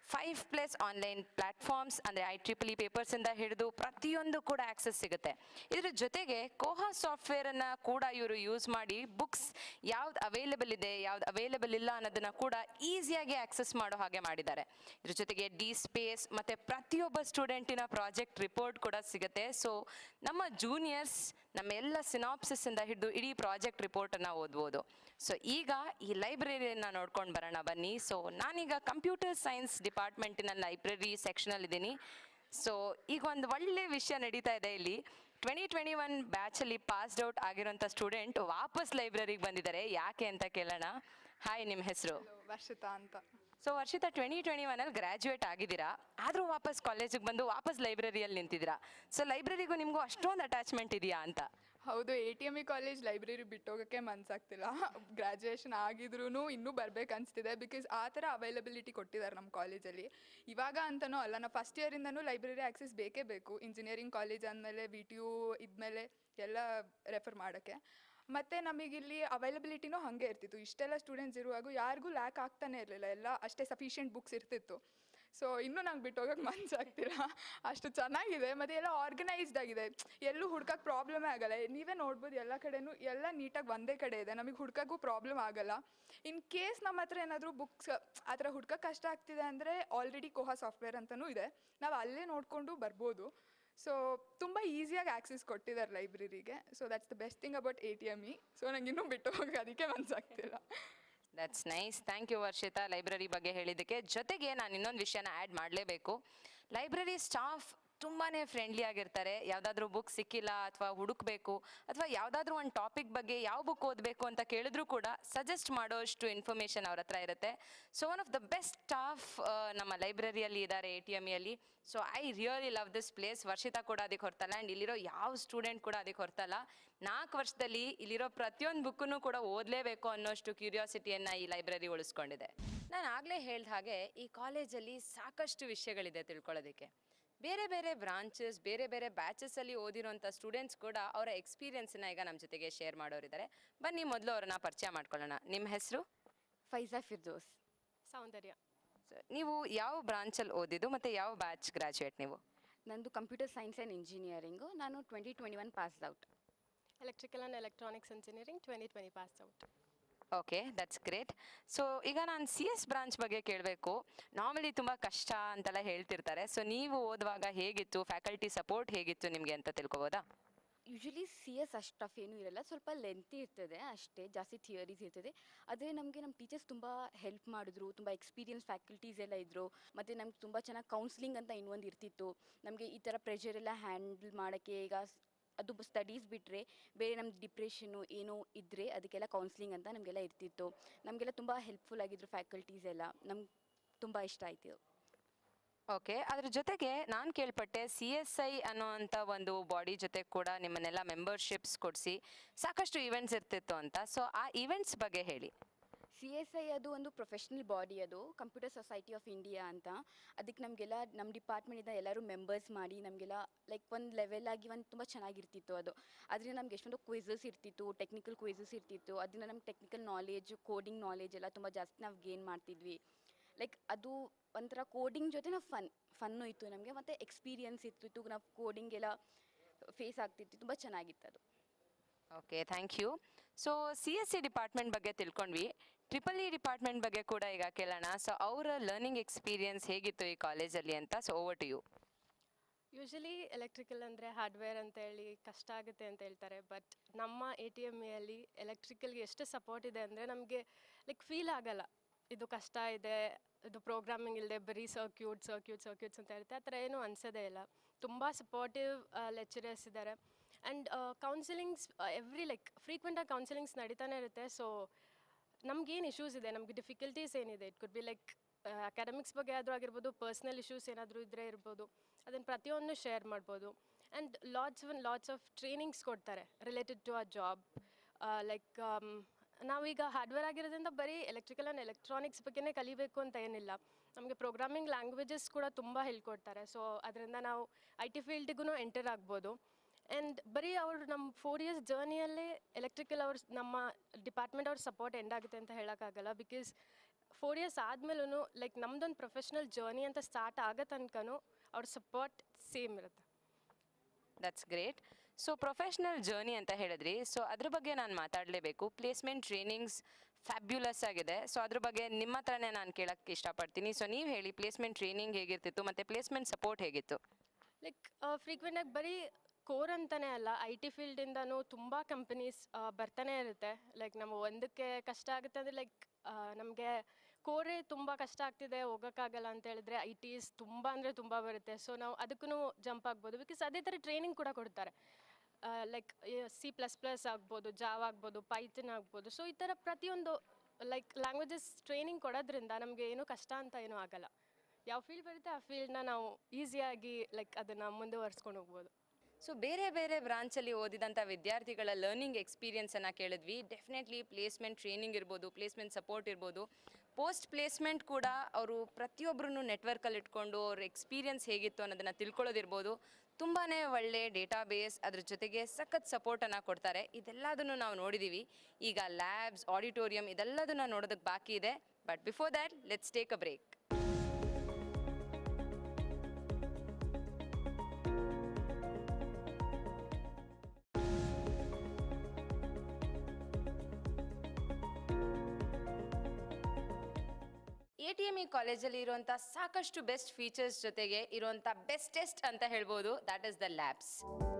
five plus online platforms ಅಂದರೆ ಐ ಟ್ರಿಪಲ್ ಇ ಪೇಪರ್ಸಿಂದ ಹಿಡಿದು ಪ್ರತಿಯೊಂದು ಕೂಡ ಆಕ್ಸೆಸ್ ಸಿಗುತ್ತೆ ಇದ್ರ ಜೊತೆಗೆ ಕೋಹಾ ಸಾಫ್ಟ್ವೇರನ್ನು ಕೂಡ ಇವರು ಯೂಸ್ ಮಾಡಿ ಬುಕ್ಸ್ ಯಾವ್ದು ಅವೈಲೇಬಲ್ ಇದೆ ಯಾವ್ದು ಅವೈಲೇಬಲ್ ಇಲ್ಲ ಅನ್ನೋದನ್ನ ಕೂಡ ಈಸಿಯಾಗಿ ಆಕ್ಸೆಸ್ ಮಾಡೋ ಹಾಗೆ ಮಾಡಿದ್ದಾರೆ ಇದ್ರ ಜೊತೆಗೆ ಡಿ ಸ್ಪೇಸ್ ಮತ್ತು ಪ್ರತಿಯೊಬ್ಬ ಸ್ಟೂಡೆಂಟಿನ ಪ್ರಾಜೆಕ್ಟ್ ರಿಪೋರ್ಟ್ ಕೂಡ ಸಿಗುತ್ತೆ ಸೊ ನಮ್ಮ ಜೂನಿಯರ್ಸ್ ನಮ್ಮ ಎಲ್ಲ ಸಿನಾಪ್ಸಿಸ್ ಇಂದ ಹಿಡಿದು ಇಡೀ ಪ್ರಾಜೆಕ್ಟ್ ರಿಪೋರ್ಟ್ ಅನ್ನ ಓದ್ಬೋದು ಸೊ ಈಗ ಈ ಲೈಬ್ರರಿಯನ್ನ ನೋಡ್ಕೊಂಡು ಬರೋಣ ಬನ್ನಿ ಸೊ ನಾನೀಗ ಕಂಪ್ಯೂಟರ್ ಸೈನ್ಸ್ ಡಿಪಾರ್ಟ್ಮೆಂಟಿನ ಲೈಬ್ರರಿ ಸೆಕ್ಷನಲ್ಲಿ ಇದ್ದೀನಿ ಸೊ ಈಗ ಒಂದು ಒಳ್ಳೆ ವಿಷಯ ನಡೀತಾ ಇದೆ ಇಲ್ಲಿ ಟ್ವೆಂಟಿ ಟ್ವೆಂಟಿ ಒನ್ ಬ್ಯಾಚಲ್ಲಿ ಪಾಸ್ಡ್ ಔಟ್ ಆಗಿರೋಂಥ ಸ್ಟೂಡೆಂಟ್ ವಾಪಸ್ ಲೈಬ್ರರಿಗೆ ಬಂದಿದ್ದಾರೆ ಯಾಕೆ ಅಂತ ಕೇಳೋಣ ಹಾಯ್ ನಿಮ್ಮ ಹೆಸರು
ವರ್ಷಿತಾ ಅಂತ
ಸೊ ವರ್ಷಿತ ಟ್ವೆಂಟಿ ಟ್ವೆಂಟಿ ಒನಲ್ಲಿ ಗ್ರಾಜ್ಯುಯೇಟ್ ಆಗಿದ್ದೀರಾ ಆದರೂ ವಾಪಸ್ ಕಾಲೇಜಿಗೆ ಬಂದು ವಾಪಸ್ ಲೈಬ್ರರಿಯಲ್ಲಿ ನಿಂತಿದ್ದೀರಾ ಸೊ ಲೈಬ್ರರಿಗೂ ನಿಮಗೂ ಅಷ್ಟೊಂದು ಅಟ್ಯಾಚ್ಮೆಂಟ್ ಇದೆಯಾ ಅಂತ
ಹೌದು A T M E college library ಬಿಟ್ಟೋಗೋಕ್ಕೆ ಮನ್ಸಾಗ್ತಿಲ್ಲ ಗ್ರ್ಯಾಜುಯೇಷನ್ ಆಗಿದ್ರೂ ಇನ್ನೂ ಬರ್ಬೇಕು ಅನಿಸ್ತಿದೆ ಬಿಕಾಸ್ ಆ ಥರ ಅವೈಲಬಿಲಿಟಿ ಕೊಟ್ಟಿದ್ದಾರೆ ನಮ್ಮ ಕಾಲೇಜಲ್ಲಿ ಇವಾಗ ಅಂತನೂ ಅಲ್ಲ ನಾವು ಫಸ್ಟ್ ಇಯರಿಂದನೂ ಲೈಬ್ರರಿ ಆಕ್ಸೆಸ್ ಬೇಕೇ ಬೇಕು ಇಂಜಿನಿಯರಿಂಗ್ ಕಾಲೇಜ್ ಅಂದಮೇಲೆ ವಿ ಟಿ ಯು ಇದ್ಮೇಲೆ ಎಲ್ಲ ರೆಫರ್ ಮಾಡೋಕ್ಕೆ ಮತ್ತು ನಮಗಿಲ್ಲಿ ಅವೈಲಬಿಲಿಟಿನೂ ಹಾಗೆ ಇರ್ತಿತ್ತು ಇಷ್ಟೆಲ್ಲ ಸ್ಟೂಡೆಂಟ್ಸ್ ಇರುವಾಗ ಯಾರಿಗೂ ಲ್ಯಾಕ್ ಆಗ್ತಾನೆ ಇರಲಿಲ್ಲ ಎಲ್ಲ ಅಷ್ಟೇ ಸಫಿಷಿಯೆಂಟ್ ಬುಕ್ಸ್ ಇರ್ತಿತ್ತು ಸೊ ಇನ್ನೂ ನಂಗೆ ಬಿಟ್ಟು ಹೋಗಕ್ಕೆ ಮನ್ಸಾಗ್ತಿಲ್ಲ ಅಷ್ಟು ಚೆನ್ನಾಗಿದೆ ಮತ್ತು ಎಲ್ಲ ಆರ್ಗನೈಸ್ಡ್ ಆಗಿದೆ ಎಲ್ಲೂ ಹುಡ್ಕಕ್ಕೆ ಪ್ರಾಬ್ಲಮೇ ಆಗಲ್ಲ ನೀವೇ ನೋಡ್ಬೋದು ಎಲ್ಲ ಕಡೆನೂ ಎಲ್ಲ ನೀಟಾಗಿ ಒಂದೇ ಕಡೆ ಇದೆ ನಮಗೆ ಹುಡ್ಕಕ್ಕೂ ಪ್ರಾಬ್ಲಮ್ ಆಗಲ್ಲ ಇನ್ ಕೇಸ್ ನಮ್ಮ ಹತ್ರ ಏನಾದರೂ ಬುಕ್ಸ್ ಆ ಥರ ಹುಡ್ಕಕ್ಕೆ ಕಷ್ಟ ಆಗ್ತಿದೆ ಅಂದರೆ ಆಲ್ರೆಡಿ ಕೋಹಾ ಸಾಫ್ಟ್ವೇರ್ ಅಂತಲೂ ಇದೆ ನಾವು ಅಲ್ಲೇ ನೋಡಿಕೊಂಡು ಬರ್ಬೋದು ಸೊ ತುಂಬ ಈಸಿಯಾಗಿ ಆಕ್ಸೆಸ್ ಕೊಟ್ಟಿದ್ದಾರೆ ಲೈಬ್ರರಿಗೆ so that's the best thing about A T M E so ನಂಗೆ ಇನ್ನೂ ಬಿಟ್ಟು ಹೋಗಕ್ಕೆ ಅದಕ್ಕೆ ಮನ್ಸಾಗ್ತಿಲ್ಲ
that's nice thank you Varshitha library ಬಗ್ಗೆ ಹೇಳಿದ್ದಕ್ಕೆ ಜೊತೆಗೆ ನಾನು ಇನ್ನೊಂದು ವಿಷಯನ ಆ್ಯಡ್ ಮಾಡಲೇಬೇಕು ಲೈಬ್ರರಿ ಸ್ಟಾಫ್ ತುಂಬಾನೇ ಫ್ರೆಂಡ್ಲಿ ಆಗಿರ್ತಾರೆ ಯಾವುದಾದ್ರೂ ಬುಕ್ ಸಿಕ್ಕಿಲ್ಲ ಅಥವಾ ಹುಡುಕ್ಬೇಕು ಅಥವಾ ಯಾವುದಾದ್ರೂ ಒಂದು ಟಾಪಿಕ್ ಬಗ್ಗೆ ಯಾವ ಬುಕ್ ಓದಬೇಕು ಅಂತ ಕೇಳಿದ್ರು ಕೂಡ ಸಜೆಸ್ಟ್ ಮಾಡೋಷ್ಟು ಇನ್ಫಾರ್ಮೇಷನ್ ಅವ್ರ ಹತ್ರ ಇರುತ್ತೆ so one of the best staff ನಮ್ಮ ಲೈಬ್ರರಿಯಲ್ಲಿ ಇದ್ದಾರೆ ಎ ಟಿ ಎಮ್ ಅಲ್ಲಿ so I really love this place Varshitha ಕೂಡ ಅದಕ್ಕೆ ಹೊರ್ತಲ್ಲ ಆ್ಯಂಡ್ ಇಲ್ಲಿರೋ ಯಾವ ಸ್ಟೂಡೆಂಟ್ ಕೂಡ ಅದಕ್ಕೆ ಹೊರ್ತಲ್ಲ ನಾಲ್ಕು ವರ್ಷದಲ್ಲಿ ಇಲ್ಲಿರೋ ಪ್ರತಿಯೊಂದು ಬುಕ್ಕನ್ನು ಕೂಡ ಓದಲೇಬೇಕು ಅನ್ನೋಷ್ಟು ಕ್ಯೂರಿಯಾಸಿಟಿಯನ್ನು ಈ ಲೈಬ್ರರಿ ಉಳಿಸ್ಕೊಂಡಿದೆ ನಾನು ಆಗಲೇ ಹೇಳ್ದ ಹಾಗೆ ಈ ಕಾಲೇಜಲ್ಲಿ ಸಾಕಷ್ಟು ವಿಷಯಗಳಿದೆ ತಿಳ್ಕೊಳ್ಳೋದಕ್ಕೆ ಬೇರೆ ಬೇರೆ ಬ್ರಾಂಚಸ್ ಬೇರೆ ಬೇರೆ ಬ್ಯಾಚಸ್ಸಲ್ಲಿ ಓದಿರೋಂಥ ಸ್ಟೂಡೆಂಟ್ಸ್ ಕೂಡ ಅವರ ಎಕ್ಸ್ಪೀರಿಯನ್ಸನ್ನ ಈಗ ನಮ್ಮ ಜೊತೆಗೆ ಶೇರ್ ಮಾಡೋರಿದ್ದಾರೆ ಬನ್ನಿ ಮೊದಲು ಅವ್ರನ್ನ ಪರಿಚಯ ಮಾಡ್ಕೊಳ್ಳೋಣ ನಿಮ್ಮ ಹೆಸರು
ಫೈಜಾ ಫಿರ್ದೋಸ್
ಸೌಂದರ್ಯ
ನೀವು ಯಾವ ಬ್ರಾಂಚಲ್ಲಿ ಓದಿದ್ದು ಮತ್ತು ಯಾವ ಬ್ಯಾಚ್ ಗ್ರಾಜುಯೇಟ್ ನೀವು
ನಂದು ಕಂಪ್ಯೂಟರ್ ಸೈನ್ಸ್ ಆ್ಯಂಡ್ ಇಂಜಿನಿಯರಿಂಗು ನಾನು twenty twenty one pass out
electrical and electronics engineering twenty twenty pass out
okay that's great so ಈಗ ನಾನು ಸಿ ಎಸ್ ಬ್ರಾಂಚ್ ಬಗ್ಗೆ ಕೇಳಬೇಕು ನಾರ್ಮಲಿ ತುಂಬ ಕಷ್ಟ ಅಂತೆಲ್ಲ ಹೇಳ್ತಿರ್ತಾರೆ ಸೊ ನೀವು ಓದುವಾಗ ಹೇಗಿತ್ತು ಫ್ಯಾಕಲ್ಟಿ ಸಪೋರ್ಟ್ ಹೇಗಿತ್ತು ನಿಮಗೆ ಅಂತ ತಿಳ್ಕೊಬೋದಾ
ಯೂಶಲಿ ಸಿ ಎಸ್ ಅಷ್ಟು ಟಫ್ ಏನೂ ಇರಲ್ಲ ಸ್ವಲ್ಪ ಲೆಂತಿ ಇರ್ತದೆ ಅಷ್ಟೇ ಜಾಸ್ತಿ ಥಿಯರೀಸ್ ಇರ್ತದೆ ಆದರೆ ನಮಗೆ ನಮ್ಮ ಟೀಚರ್ಸ್ ತುಂಬ ಹೆಲ್ಪ್ ಮಾಡಿದ್ರು ತುಂಬ ಎಕ್ಸ್ಪೀರಿಯನ್ಸ್ ಫ್ಯಾಕಲ್ಟೀಸ್ ಎಲ್ಲ ಇದ್ದರು ಮತ್ತು ನಮ್ಗೆ ತುಂಬ ಚೆನ್ನಾಗಿ ಕೌನ್ಸ್ಲಿಂಗ್ ಅಂತ ಇನ್ನೊಂದು ಇರ್ತಿತ್ತು ನಮಗೆ ಈ ಥರ ಪ್ರೆಷರ್ ಎಲ್ಲ ಹ್ಯಾಂಡಲ್ ಮಾಡೋಕ್ಕೆ ಈಗ ಸ್- ಅದು ಸ್ಟಡೀಸ್ ಬಿಟ್ಟರೆ ಬೇರೆ ನಮ್ಮ ಡಿಪ್ರೆಷನ್ನು ಏನೋ ಇದ್ದರೆ ಅದಕ್ಕೆಲ್ಲ ಕೌನ್ಸ್ಲಿಂಗ್ ಅಂತ ನಮಗೆಲ್ಲ ಇರ್ತಿತ್ತು ನಮಗೆಲ್ಲ ತುಂಬ ಹೆಲ್ಪ್ಫುಲ್ ಆಗಿದ್ರು ಫ್ಯಾಕಲ್ಟೀಸ್ ಎಲ್ಲ ನಮ್ಗೆ ತುಂಬ ಇಷ್ಟ ಆಯಿತು
ಓಕೆ ಅದ್ರ ಜೊತೆಗೆ ನಾನು ಕೇಳ್ಪಟ್ಟೆ ಸಿ ಎಸ್ ಐ ಅನ್ನೋವಂಥ ಒಂದು ಬಾಡಿ ಜೊತೆ ಕೂಡ ನಿಮ್ಮನ್ನೆಲ್ಲ ಮೆಂಬರ್ಶಿಪ್ಸ್ ಕೊಡಿಸಿ ಸಾಕಷ್ಟು ಇವೆಂಟ್ಸ್ ಇರ್ತಿತ್ತು ಅಂತ ಸೊ ಆ ಇವೆಂಟ್ಸ್ ಬಗ್ಗೆ ಹೇಳಿ
ಸಿ ಎಸ್ ಐ ಅದು ಒಂದು ಪ್ರೊಫೆಷ್ನಲ್ ಬಾಡಿ ಅದು ಕಂಪ್ಯೂಟರ್ ಸೊಸೈಟಿ ಆಫ್ ಇಂಡಿಯಾ ಅಂತ ಅದಕ್ಕೆ ನಮಗೆಲ್ಲ ನಮ್ಮ ಡಿಪಾರ್ಟ್ಮೆಂಟಿಂದ ಎಲ್ಲರೂ ಮೆಂಬರ್ಸ್ ಮಾಡಿ ನಮಗೆಲ್ಲ ಲೈಕ್ ಒಂದು ಲೆವೆಲ್ ಆಗಿ ಒಂದು ತುಂಬ ಚೆನ್ನಾಗಿರ್ತಿತ್ತು ಅದು ಅದರಿಂದ ನಮ್ಗೆ ಎಷ್ಟೊಂದು ಕ್ವಿಝಸ್ ಇರ್ತಿತ್ತು ಟೆಕ್ನಿಕಲ್ ಕ್ವಿಝಸ್ ಇರ್ತಿತ್ತು ಅದರಿಂದ ನಮ್ಗೆ ಟೆಕ್ನಿಕಲ್ ನಾಲೆಜ್ ಕೋಡಿಂಗ್ ನಾಲೆಜ್ ಎಲ್ಲ ತುಂಬ ಜಾಸ್ತಿ ನಾವು ಗೇನ್ ಮಾಡ್ತಿದ್ವಿ ಲೈಕ್ ಅದು ಒಂಥರ ಕೋಡಿಂಗ್ ಜೊತೆ ನಾವು ಫನ್ ಫನ್ನು ಇತ್ತು ನಮಗೆ ಮತ್ತು ಎಕ್ಸ್ಪೀರಿಯನ್ಸ್ ಇರ್ತಿತ್ತು ನಾವು ಕೋಡಿಂಗ್ ಎಲ್ಲ ಫೇಸ್ ಆಗ್ತಿತ್ತು ತುಂಬ ಚೆನ್ನಾಗಿತ್ತು ಅದು
okay thank you so C S C department ಬಗ್ಗೆ ತಿಳ್ಕೊಂಡ್ವಿ ಟ್ರಿಪಲ್ ಇ ಡಿಪಾರ್ಟ್ಮೆಂಟ್ ಬಗ್ಗೆ ಕೂಡ ಈಗ ಕೇಳೋಣ ಸೊ ಅವರ ಲರ್ನಿಂಗ್ ಎಕ್ಸ್ಪೀರಿಯನ್ಸ್ ಹೇಗಿತ್ತು ಈ ಕಾಲೇಜಲ್ಲಿ ಅಂತ so over to you
usually electrical ಅಂದರೆ ಹಾರ್ಡ್ವೇರ್ ಅಂತ ಹೇಳಿ ಕಷ್ಟ ಆಗುತ್ತೆ ಅಂತ ಹೇಳ್ತಾರೆ ಬಟ್ ನಮ್ಮ ಎ ಟಿ ಎಮ್ ಅಲ್ಲಿ ಎಲೆಕ್ಟ್ರಿಕಲ್ಗೆ ಎಷ್ಟು ಸಪೋರ್ಟ್ ಇದೆ ಅಂದರೆ ನಮಗೆ ಲೈಕ್ ಫೀಲ್ ಆಗಲ್ಲ ಇದು ಕಷ್ಟ ಇದೆ ಇದು ಪ್ರೋಗ್ರಾಮಿಂಗ್ ಇಲ್ಲದೆ ಬರೀ ಸರ್ಕ್ಯೂಟ್ ಸರ್ಕ್ಯೂಟ್ ಸರ್ಕ್ಯೂಟ್ಸ್ ಅಂತ ಇರುತ್ತೆ ಆ ಥರ ಏನೂ ಅನಿಸೋದೇ ಇಲ್ಲ ತುಂಬ ಸಪೋರ್ಟಿವ್ ಲೆಕ್ಚರರ್ಸ್ ಇದ್ದಾರೆ ಆ್ಯಂಡ್ ಕೌನ್ಸಿಲಿಂಗ್ಸ್ ಎವ್ರಿ ಲೈಕ್ ಫ್ರೀಕ್ವೆಂಟಾಗಿ ಕೌನ್ಸಿಲಿಂಗ್ಸ್ ನಡೀತಾನೆ ಇರುತ್ತೆ ಸೊ ನಮ್ಗೇನು ಇಶ್ಯೂಸ್ ಇದೆ ನಮಗೆ ಡಿಫಿಕಲ್ಟೀಸ್ ಏನಿದೆ it could be like academics ಬಗ್ಗೆ ಆದರೂ ಆಗಿರ್ಬೋದು ಪರ್ಸ್ನಲ್ ಇಶ್ಯೂಸ್ ಏನಾದರೂ ಇದ್ದರೆ ಇರ್ಬೋದು ಅದನ್ನು ಪ್ರತಿಯೊಂದು ಶೇರ್ ಮಾಡ್ಬೋದು and lots one lots of trainings ಕೊಡ್ತಾರೆ related to a job like ನಾವೀಗ ಹಾರ್ಡ್ವೇರ್ ಆಗಿರೋದ್ರಿಂದ ಬರೀ ಎಲೆಕ್ಟ್ರಿಕಲ್ ಆ್ಯಂಡ್ ಎಲೆಕ್ಟ್ರಾನಿಕ್ಸ್ ಬಗ್ಗೆನೇ ಕಲಿಬೇಕು ಅಂತ ಏನಿಲ್ಲ ನಮಗೆ ಪ್ರೋಗ್ರಾಮಿಂಗ್ ಲ್ಯಾಂಗ್ವೇಜಸ್ ಕೂಡ ತುಂಬ ಹೇಳ್ಕೊಡ್ತಾರೆ ಸೊ ಅದರಿಂದ ನಾವು ಐ ಟಿ ಫೀಲ್ಡ್ಗೂ ಎಂಟರ್ ಆಗ್ಬೋದು ಆ್ಯಂಡ್ ಬರೀ ಅವ್ರು ನಮ್ಮ ಫೋರ್ ಇಯರ್ಸ್ ಜರ್ನಿಯಲ್ಲೇ ಎಲೆಕ್ಟ್ರಿಕಲ್ ಅವ್ರ ನಮ್ಮ ಡಿಪಾರ್ಟ್ಮೆಂಟ್ ಅವ್ರ ಸಪೋರ್ಟ್ ಎಂಡ್ ಆಗುತ್ತೆ ಅಂತ ಹೇಳೋಕ್ಕಾಗಲ್ಲ ಬಿಕಾಸ್ ಫೋರ್ ಇಯರ್ಸ್ ಆದಮೇಲೂ ಲೈಕ್ ನಮ್ದೊಂದು ಪ್ರೊಫೆಷ್ನಲ್ ಜರ್ನಿ ಅಂತ ಸ್ಟಾರ್ಟ್ ಆಗೋ ತನಕನೂ ಅವ್ರ ಸಪೋರ್ಟ್ ಸೇಮ್ ಇರುತ್ತೆ
that's great so professional journey ಅಂತ ಹೇಳಿದ್ರಿ ಸೊ ಅದ್ರ ಬಗ್ಗೆ ನಾನು ಮಾತಾಡಲೇಬೇಕು ಪ್ಲೇಸ್ಮೆಂಟ್ ಟ್ರೈನಿಂಗ್ಸ್ ಫ್ಯಾಬ್ಯುಲಸ್ ಆಗಿದೆ ಸೊ ಅದ್ರ ಬಗ್ಗೆ ನಿಮ್ಮ ಹತ್ರನೇ ನಾನು ಕೇಳಕ್ಕೆ ಇಷ್ಟಪಡ್ತೀನಿ ಸೊ ನೀವು ಹೇಳಿ ಪ್ಲೇಸ್ಮೆಂಟ್ ಟ್ರೈನಿಂಗ್ ಹೇಗಿರ್ತಿತ್ತು ಮತ್ತು ಪ್ಲೇಸ್ಮೆಂಟ್ ಸಪೋರ್ಟ್ ಹೇಗಿತ್ತು
ಲೈಕ್ ಫ್ರೀಕ್ವೆಂಟಾಗಿ ಬರೀ ಕೋರ್ ಅಂತಲೇ ಅಲ್ಲ ಐ ಟಿ ಫೀಲ್ಡಿಂದನೂ ತುಂಬ ಕಂಪನೀಸ್ ಬರ್ತಾನೆ ಇರುತ್ತೆ ಲೈಕ್ ನಮ್ಮ ಒಂದಕ್ಕೆ ಕಷ್ಟ ಆಗುತ್ತೆ ಅಂದರೆ ಲೈಕ್ ನಮಗೆ ಕೋರೇ ತುಂಬ ಕಷ್ಟ ಆಗ್ತಿದೆ ಹೋಗೋಕ್ಕಾಗಲ್ಲ ಅಂತ ಹೇಳಿದ್ರೆ ಐ ಟಿಸ್ ತುಂಬ ಅಂದರೆ ತುಂಬ ಬರುತ್ತೆ ಸೊ ನಾವು ಅದಕ್ಕೂ ಜಂಪ್ ಆಗ್ಬೋದು ಬಿಕಾಸ್ ಅದೇ ಥರ ಟ್ರೈನಿಂಗ್ ಕೂಡ ಕೊಡ್ತಾರೆ ಲೈಕ್ ಸಿ ಪ್ಲಸ್ ಪ್ಲಸ್ ಆಗ್ಬೋದು ಜಾವ್ ಆಗ್ಬೋದು ಪೈಥನ್ ಆಗ್ಬೋದು ಸೊ ಈ ಥರ ಪ್ರತಿಯೊಂದು ಲೈಕ್ ಲ್ಯಾಂಗ್ವೇಜಸ್ ಟ್ರೈನಿಂಗ್ ಕೊಡೋದ್ರಿಂದ ನಮಗೆ ಏನೂ ಕಷ್ಟ ಅಂತ ಏನೂ ಆಗಲ್ಲ ಯಾವ ಫೀಲ್ಡ್ ಬರುತ್ತೆ ಆ ಫೀಲ್ಡ್ನ ನಾವು ಈಸಿಯಾಗಿ ಲೈಕ್ ಅದನ್ನು ಮುಂದುವರ್ಸ್ಕೊಂಡು ಹೋಗ್ಬೋದು
ಸೊ ಬೇರೆ ಬೇರೆ ಬ್ರಾಂಚಲ್ಲಿ ಓದಿದಂಥ ವಿದ್ಯಾರ್ಥಿಗಳ ಲರ್ನಿಂಗ್ ಎಕ್ಸ್ಪೀರಿಯನ್ಸನ್ನು ಕೇಳಿದ್ವಿ ಡೆಫಿನೆಟ್ಲಿ ಪ್ಲೇಸ್ಮೆಂಟ್ ಟ್ರೈನಿಂಗ್ ಇರ್ಬೋದು ಪ್ಲೇಸ್ಮೆಂಟ್ ಸಪೋರ್ಟ್ ಇರ್ಬೋದು ಪೋಸ್ಟ್ ಪ್ಲೇಸ್ಮೆಂಟ್ ಕೂಡ ಅವರು ಪ್ರತಿಯೊಬ್ಬರೂ ನೆಟ್ವರ್ಕಲ್ಲಿ ಇಟ್ಕೊಂಡು ಅವ್ರ ಎಕ್ಸ್ಪೀರಿಯನ್ಸ್ ಹೇಗಿತ್ತು ಅನ್ನೋದನ್ನು ತಿಳ್ಕೊಳ್ಳೋದಿರ್ಬೋದು ತುಂಬಾ ಒಳ್ಳೆ ಡೇಟಾಬೇಸ್ ಅದ್ರ ಜೊತೆಗೆ ಸಖತ್ ಸಪೋರ್ಟನ್ನು ಕೊಡ್ತಾರೆ ಇದೆಲ್ಲದನ್ನು ನಾವು ನೋಡಿದ್ದೀವಿ ಈಗ ಲ್ಯಾಬ್ಸ್ ಆಡಿಟೋರಿಯಂ ಇದೆಲ್ಲದನ್ನು ನೋಡೋದಕ್ಕೆ ಬಾಕಿ ಇದೆ but before that let's take a break A T M E ಕಾಲೇಜಲ್ಲಿ ಇರುವಂಥ ಸಾಕಷ್ಟು ಬೆಸ್ಟ್ ಫೀಚರ್ಸ್ ಜೊತೆಗೆ ಇರುವಂಥ ಬೆಸ್ಟೆಸ್ಟ್ ಅಂತ ಹೇಳ್ಬೋದು ದ್ಯಾಟ್ ಇಸ್ ದ ಲ್ಯಾಬ್ಸ್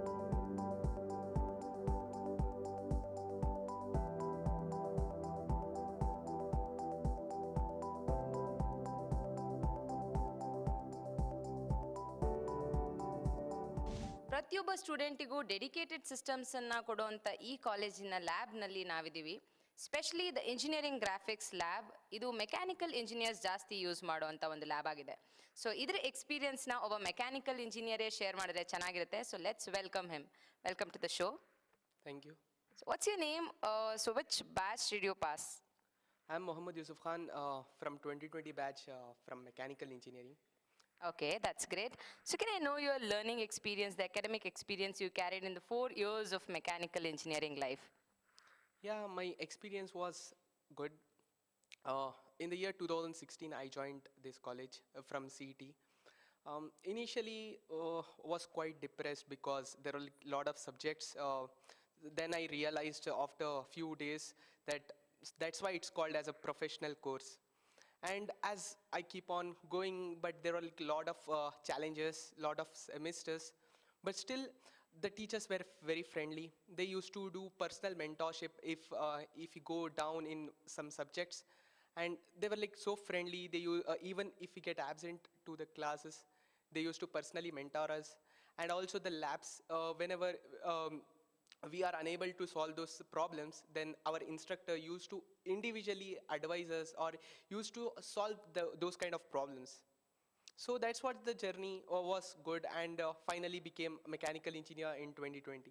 ಪ್ರತಿಯೊಬ್ಬ ಸ್ಟೂಡೆಂಟಿಗೂ ಡೆಡಿಕೇಟೆಡ್ ಸಿಸ್ಟಮ್ಸನ್ನು ಕೊಡುವಂಥ ಈ ಕಾಲೇಜಿನ ಲ್ಯಾಬ್ನಲ್ಲಿ ನಾವಿದ್ದೀವಿ specially the engineering graphics lab ಇದು ಮೆಕ್ಯಾನಿಕಲ್ ಇಂಜಿನಿಯರ್ಸ್ ಜಾಸ್ತಿ ಯೂಸ್ ಮಾಡುವಂಥ ಒಂದು ಲ್ಯಾಬ್ ಆಗಿದೆ ಸೊ ಇದ್ರ ಎಕ್ಸ್ಪೀರಿಯನ್ಸ್ನ ಒಬ್ಬ ಮೆಕ್ಯಾನಿಕಲ್ ಇಂಜಿನಿಯರೇ ಶೇರ್ ಮಾಡಿದ್ರೆ ಚೆನ್ನಾಗಿರುತ್ತೆ so let's welcome him welcome to the show
Thank you.
So what's your name so which batch did you pass
I'm Mohammad Yusuf Khan uh, from 2020 batch uh, from Mechanical Engineering.
Okay, that's great. So can I know your learning experience, the academic experience you carried in the four years of mechanical engineering life?
Yeah, my experience was good. Uh, in the year 2016, I joined this college uh, from CET. Um, initially, uh, was quite depressed because there were a lot of subjects. Uh, then I realized after a few days that s- that's why it's called as a professional course. And as I keep on going, but there are a lot of uh, challenges, lot of semesters, but still the teachers were very friendly. They used to do personal mentorship if uh, if you go down in some subjects, and they were like so friendly. They u- uh, even if we get absent to the classes, they used to personally mentor us, and also the labs. Uh, whenever um, we are unable to solve those problems, then our instructor used to individually advise us or used to solve the, those kind of problems. So that's what the journey uh, was good and uh, finally became a mechanical engineer in 2020.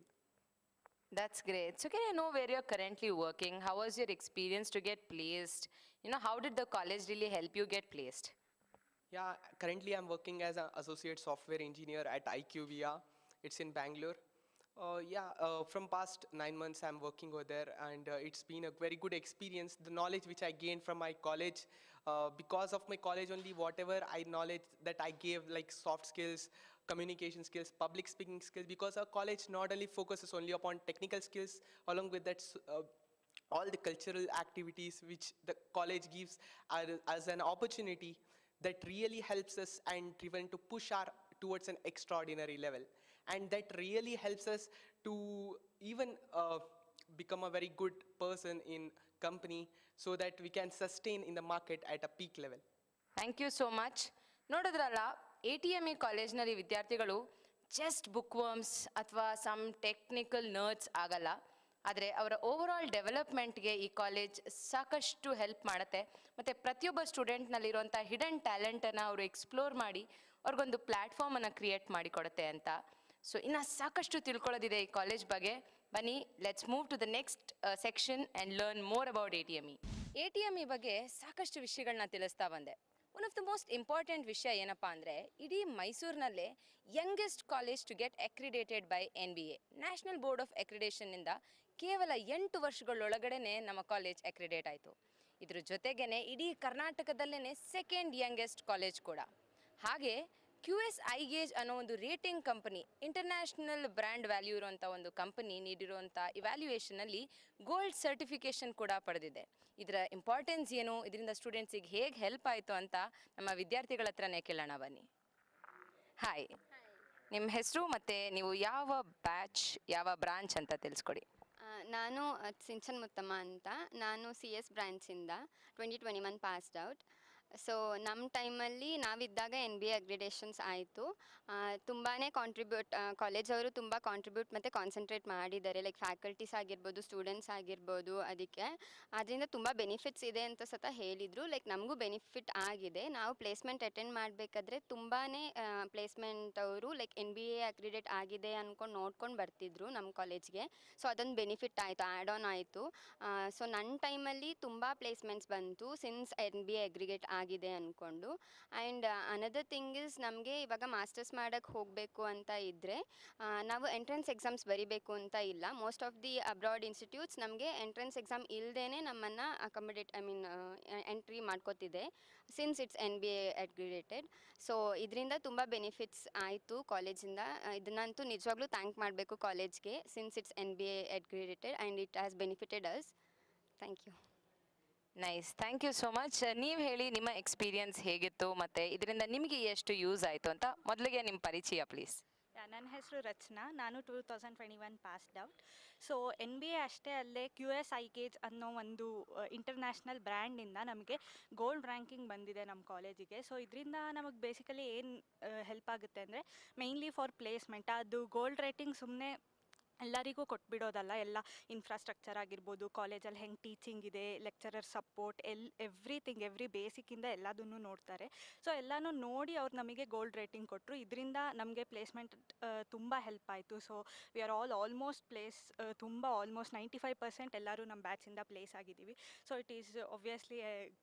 That's great. So can I know where you're currently working? How was your experience to get placed? You know, how did the college really help you get placed?
Yeah, currently I'm working as an associate software engineer at IQVIA. It's in Bangalore. Uh, yeah, uh, from past nine months I'm working over there, and uh, it's been a very good experience. The knowledge which I gained from my college, uh, because of my college only, whatever I knowledge that I gave, like soft skills, communication skills, public speaking skills, because our college not only focuses only upon technical skills, along with that. s- Uh, all the cultural activities which the college gives are, as an opportunity that really helps us and driven to push our towards an extraordinary level and that really helps us to even uh, become a very good person in company so that we can sustain in the market at a peak level
thank you so much ನೋಡಿದ್ರಲ್ಲ ಎ ಟಿ ಎಮ್ ಇ ಕಾಲೇಜ್ನಲ್ಲಿ ವಿದ್ಯಾರ್ಥಿಗಳು ಜಸ್ಟ್ ಬುಕ್ ವರ್ಮ್ಸ್ ಅಥವಾ ಸಮ್ ಟೆಕ್ನಿಕಲ್ ನರ್ಡ್ಸ್ ಆಗಲ್ಲ ಆದರೆ ಅವರ ಓವರ್ ಆಲ್ ಡೆವಲಪ್ಮೆಂಟ್ಗೆ ಈ ಕಾಲೇಜ್ ಸಾಕಷ್ಟು ಹೆಲ್ಪ್ ಮಾಡುತ್ತೆ ಮತ್ತು ಪ್ರತಿಯೊಬ್ಬ ಸ್ಟೂಡೆಂಟ್ನಲ್ಲಿರುವಂಥ ಹಿಡನ್ ಟ್ಯಾಲೆಂಟನ್ನು ಅವರು ಎಕ್ಸ್ಪ್ಲೋರ್ ಮಾಡಿ ಅವ್ರಿಗೊಂದು ಪ್ಲ್ಯಾಟ್ಫಾರ್ಮನ್ನು ಕ್ರಿಯೇಟ್ ಮಾಡಿಕೊಡುತ್ತೆ ಅಂತ ಸೊ ಇನ್ನು ಸಾಕಷ್ಟು ತಿಳ್ಕೊಳ್ಳೋದಿದೆ ಈ ಕಾಲೇಜ್ ಬಗ್ಗೆ ಬನ್ನಿ let's move to the next section and learn more about A T M E A T M E ಬಗ್ಗೆ ಸಾಕಷ್ಟು ವಿಷಯಗಳನ್ನ ತಿಳಿಸ್ತಾ ಬಂದೆ one of the most important ವಿಷಯ ಏನಪ್ಪ ಅಂದರೆ ಇಡೀ ಮೈಸೂರಿನಲ್ಲೇ youngest college to get accredited by N B A national board of ಅಕ್ರಿಡೇಷನ್ನಿಂದ ಕೇವಲ ಎಂಟು ವರ್ಷಗಳೊಳಗಡೆನೆ ನಮ್ಮ ಕಾಲೇಜ್ ಅಕ್ರಿಡೇಟ್ ಆಯಿತು ಇದ್ರ ಜೊತೆಗೇನೆ ಇಡೀ ಕರ್ನಾಟಕದಲ್ಲೇ ಸೆಕೆಂಡ್ ಯಂಗೆಸ್ಟ್ ಕಾಲೇಜ್ ಕೂಡ ಹಾಗೆ ಕ್ಯೂ ಎಸ್ ಐಗೇಜ್ ಅನ್ನೋ ಒಂದು rating company international brand value ಇರುವಂಥ ಒಂದು ಕಂಪನಿ ನೀಡಿರುವಂಥ ಇವ್ಯಾಲ್ಯೂಯೇಷನಲ್ಲಿ ಗೋಲ್ಡ್ ಸರ್ಟಿಫಿಕೇಷನ್ ಕೂಡ ಪಡೆದಿದೆ ಇದರ ಇಂಪಾರ್ಟೆನ್ಸ್ ಏನು ಇದರಿಂದ ಸ್ಟೂಡೆಂಟ್ಸಿಗೆ ಹೇಗೆ ಹೆಲ್ಪ್ ಆಯಿತು ಅಂತ ನಮ್ಮ ವಿದ್ಯಾರ್ಥಿಗಳ ಹತ್ರನೇ ಕೇಳೋಣ ಬನ್ನಿ ಹಾಯ್ ನಿಮ್ಮ ಹೆಸರು ಮತ್ತು ನೀವು ಯಾವ ಬ್ಯಾಚ್ ಯಾವ ಬ್ರಾಂಚ್ ಅಂತ ತಿಳಿಸ್ಕೊಡಿ
ಆ, ನಾನು ಅಹ್, ಸಿಂಚನ್ ಮುತ್ತಮ್ಮ ಅಂತ ನಾನು ಸಿ ಎಸ್ ಬ್ರಾಂಚಿಂದ twenty twenty one passed out so ನಮ್ಮ ಟೈಮಲ್ಲಿ ನಾವಿದ್ದಾಗ ಎನ್ ಬಿ ಎ ಅಗ್ರಿಡೇಷನ್ಸ್ ಆಯಿತು ತುಂಬಾ ಕಾಂಟ್ರಿಬ್ಯೂಟ್ ಕಾಲೇಜವರು ತುಂಬ ಕಾಂಟ್ರಿಬ್ಯೂಟ್ ಮತ್ತು ಕಾನ್ಸಂಟ್ರೇಟ್ ಮಾಡಿದ್ದಾರೆ ಲೈಕ್ ಫ್ಯಾಕಲ್ಟೀಸ್ ಆಗಿರ್ಬೋದು ಸ್ಟೂಡೆಂಟ್ಸ್ ಆಗಿರ್ಬೋದು ಅದಕ್ಕೆ ಅದರಿಂದ ತುಂಬ ಬೆನಿಫಿಟ್ಸ್ ಇದೆ ಅಂತ ಸತ ಹೇಳಿದರು ಲೈಕ್ ನಮಗೂ ಬೆನಿಫಿಟ್ ಆಗಿದೆ ನಾವು ಪ್ಲೇಸ್ಮೆಂಟ್ ಅಟೆಂಡ್ ಮಾಡಬೇಕಾದ್ರೆ ತುಂಬಾ ಪ್ಲೇಸ್ಮೆಂಟ್ ಅವರು like N B A accredited ಆಗಿದೆ ಅಂದ್ಕೊಂಡು ನೋಡ್ಕೊಂಡು ಬರ್ತಿದ್ರು ನಮ್ಮ ಕಾಲೇಜ್ಗೆ ಸೊ ಅದೊಂದು ಬೆನಿಫಿಟ್ ಆಯಿತು ಆ್ಯಡ್ ಆನ್ ಆಯಿತು ಸೊ ನನ್ನ ಟೈಮಲ್ಲಿ ತುಂಬ ಪ್ಲೇಸ್ಮೆಂಟ್ಸ್ ಬಂತು since N B A accredited ಆಗಿದೆ ಅಂದ್ಕೊಂಡು ಆ್ಯಂಡ್ ಅನದರ್ ಥಿಂಗ್ ಇಸ್ ನಮಗೆ ಇವಾಗ ಮಾಸ್ಟರ್ಸ್ ಮಾಡೋಕ್ಕೆ ಹೋಗಬೇಕು ಅಂತ ಇದ್ದರೆ ನಾವು ಎಂಟ್ರೆನ್ಸ್ ಎಕ್ಸಾಮ್ಸ್ ಬರಿಬೇಕು ಅಂತ ಇಲ್ಲ most of the abroad institutes ನಮಗೆ ಎಂಟ್ರೆನ್ಸ್ ಎಕ್ಸಾಮ್ ಇಲ್ಲದೇ ನಮ್ಮನ್ನು ಅಕಾಮಡೇಟ್ ಐ ಮೀನ್ ಎಂಟ್ರಿ ಮಾಡ್ಕೋತಿದೆ since it's N B A accredited so ಇದರಿಂದ ತುಂಬ ಬೆನಿಫಿಟ್ಸ್ ಆಯಿತು ಕಾಲೇಜಿಂದ ಇದನ್ನಂತೂ ನಿಜವಾಗ್ಲೂ ಥ್ಯಾಂಕ್ ಮಾಡಬೇಕು ಕಾಲೇಜ್ಗೆ since it's N B A accredited and it has benefited us thank you
nice thank you so much ನೀವು ಹೇಳಿ ನಿಮ್ಮ ಎಕ್ಸ್ಪೀರಿಯನ್ಸ್ ಹೇಗಿತ್ತು ಮತ್ತು ಇದರಿಂದ ನಿಮಗೆ ಎಷ್ಟು ಯೂಸ್ ಆಯಿತು ಅಂತ ಮೊದಲಿಗೆ ನಿಮ್ಮ ಪರಿಚಯ ಪ್ಲೀಸ್
ಯಾ, ನನ್ನ ಹೆಸರು ರಚನಾ ನಾನು two thousand twenty one passed out so N B A ಅಷ್ಟೇ ಅಲ್ಲೇ ಕ್ಯೂ ಎಸ್ ಐ ಗೇಜ್ ಅನ್ನೋ ಒಂದು ಇಂಟರ್ನ್ಯಾಷನಲ್ ಬ್ರ್ಯಾಂಡಿಂದ ನಮಗೆ ಗೋಲ್ಡ್ ರ್ಯಾಂಕಿಂಗ್ ಬಂದಿದೆ ನಮ್ಮ ಕಾಲೇಜಿಗೆ ಸೊ ಇದರಿಂದ ನಮಗೆ ಬೇಸಿಕಲಿ ಏನು ಹೆಲ್ಪ್ ಆಗುತ್ತೆ ಅಂದರೆ ಮೇಯ್ನ್ಲಿ ಫಾರ್ ಪ್ಲೇಸ್ಮೆಂಟ್ ಅದು ಗೋಲ್ಡ್ ರೇಟಿಂಗ್ ಸುಮ್ಮನೆ ಎಲ್ಲರಿಗೂ ಕೊಟ್ಬಿಡೋದಲ್ಲ ಎಲ್ಲ ಇನ್ಫ್ರಾಸ್ಟ್ರಕ್ಚರ್ ಆಗಿರ್ಬೋದು ಕಾಲೇಜಲ್ಲಿ ಹೆಂಗೆ ಟೀಚಿಂಗ್ ಇದೆ lecturer support all everything every ಬೇಸಿಕ್ಕಿಂದ ಎಲ್ಲದನ್ನು ನೋಡ್ತಾರೆ ಸೊ ಎಲ್ಲನೂ ನೋಡಿ ಅವ್ರು ನಮಗೆ ಗೋಲ್ಡ್ ರೇಟಿಂಗ್ ಕೊಟ್ಟರು ಇದರಿಂದ ನಮಗೆ ಪ್ಲೇಸ್ಮೆಂಟ್ ತುಂಬ ಹೆಲ್ಪ್ ಆಯಿತು so we are all almost place ತುಂಬ ಆಲ್ಮೋಸ್ಟ್ ನೈಂಟಿ ಫೈವ್ ಪರ್ಸೆಂಟ್ ಎಲ್ಲರೂ ನಮ್ಮ ಬ್ಯಾಚಿಂದ ಪ್ಲೇಸ್ ಆಗಿದ್ದೀವಿ so it is obviously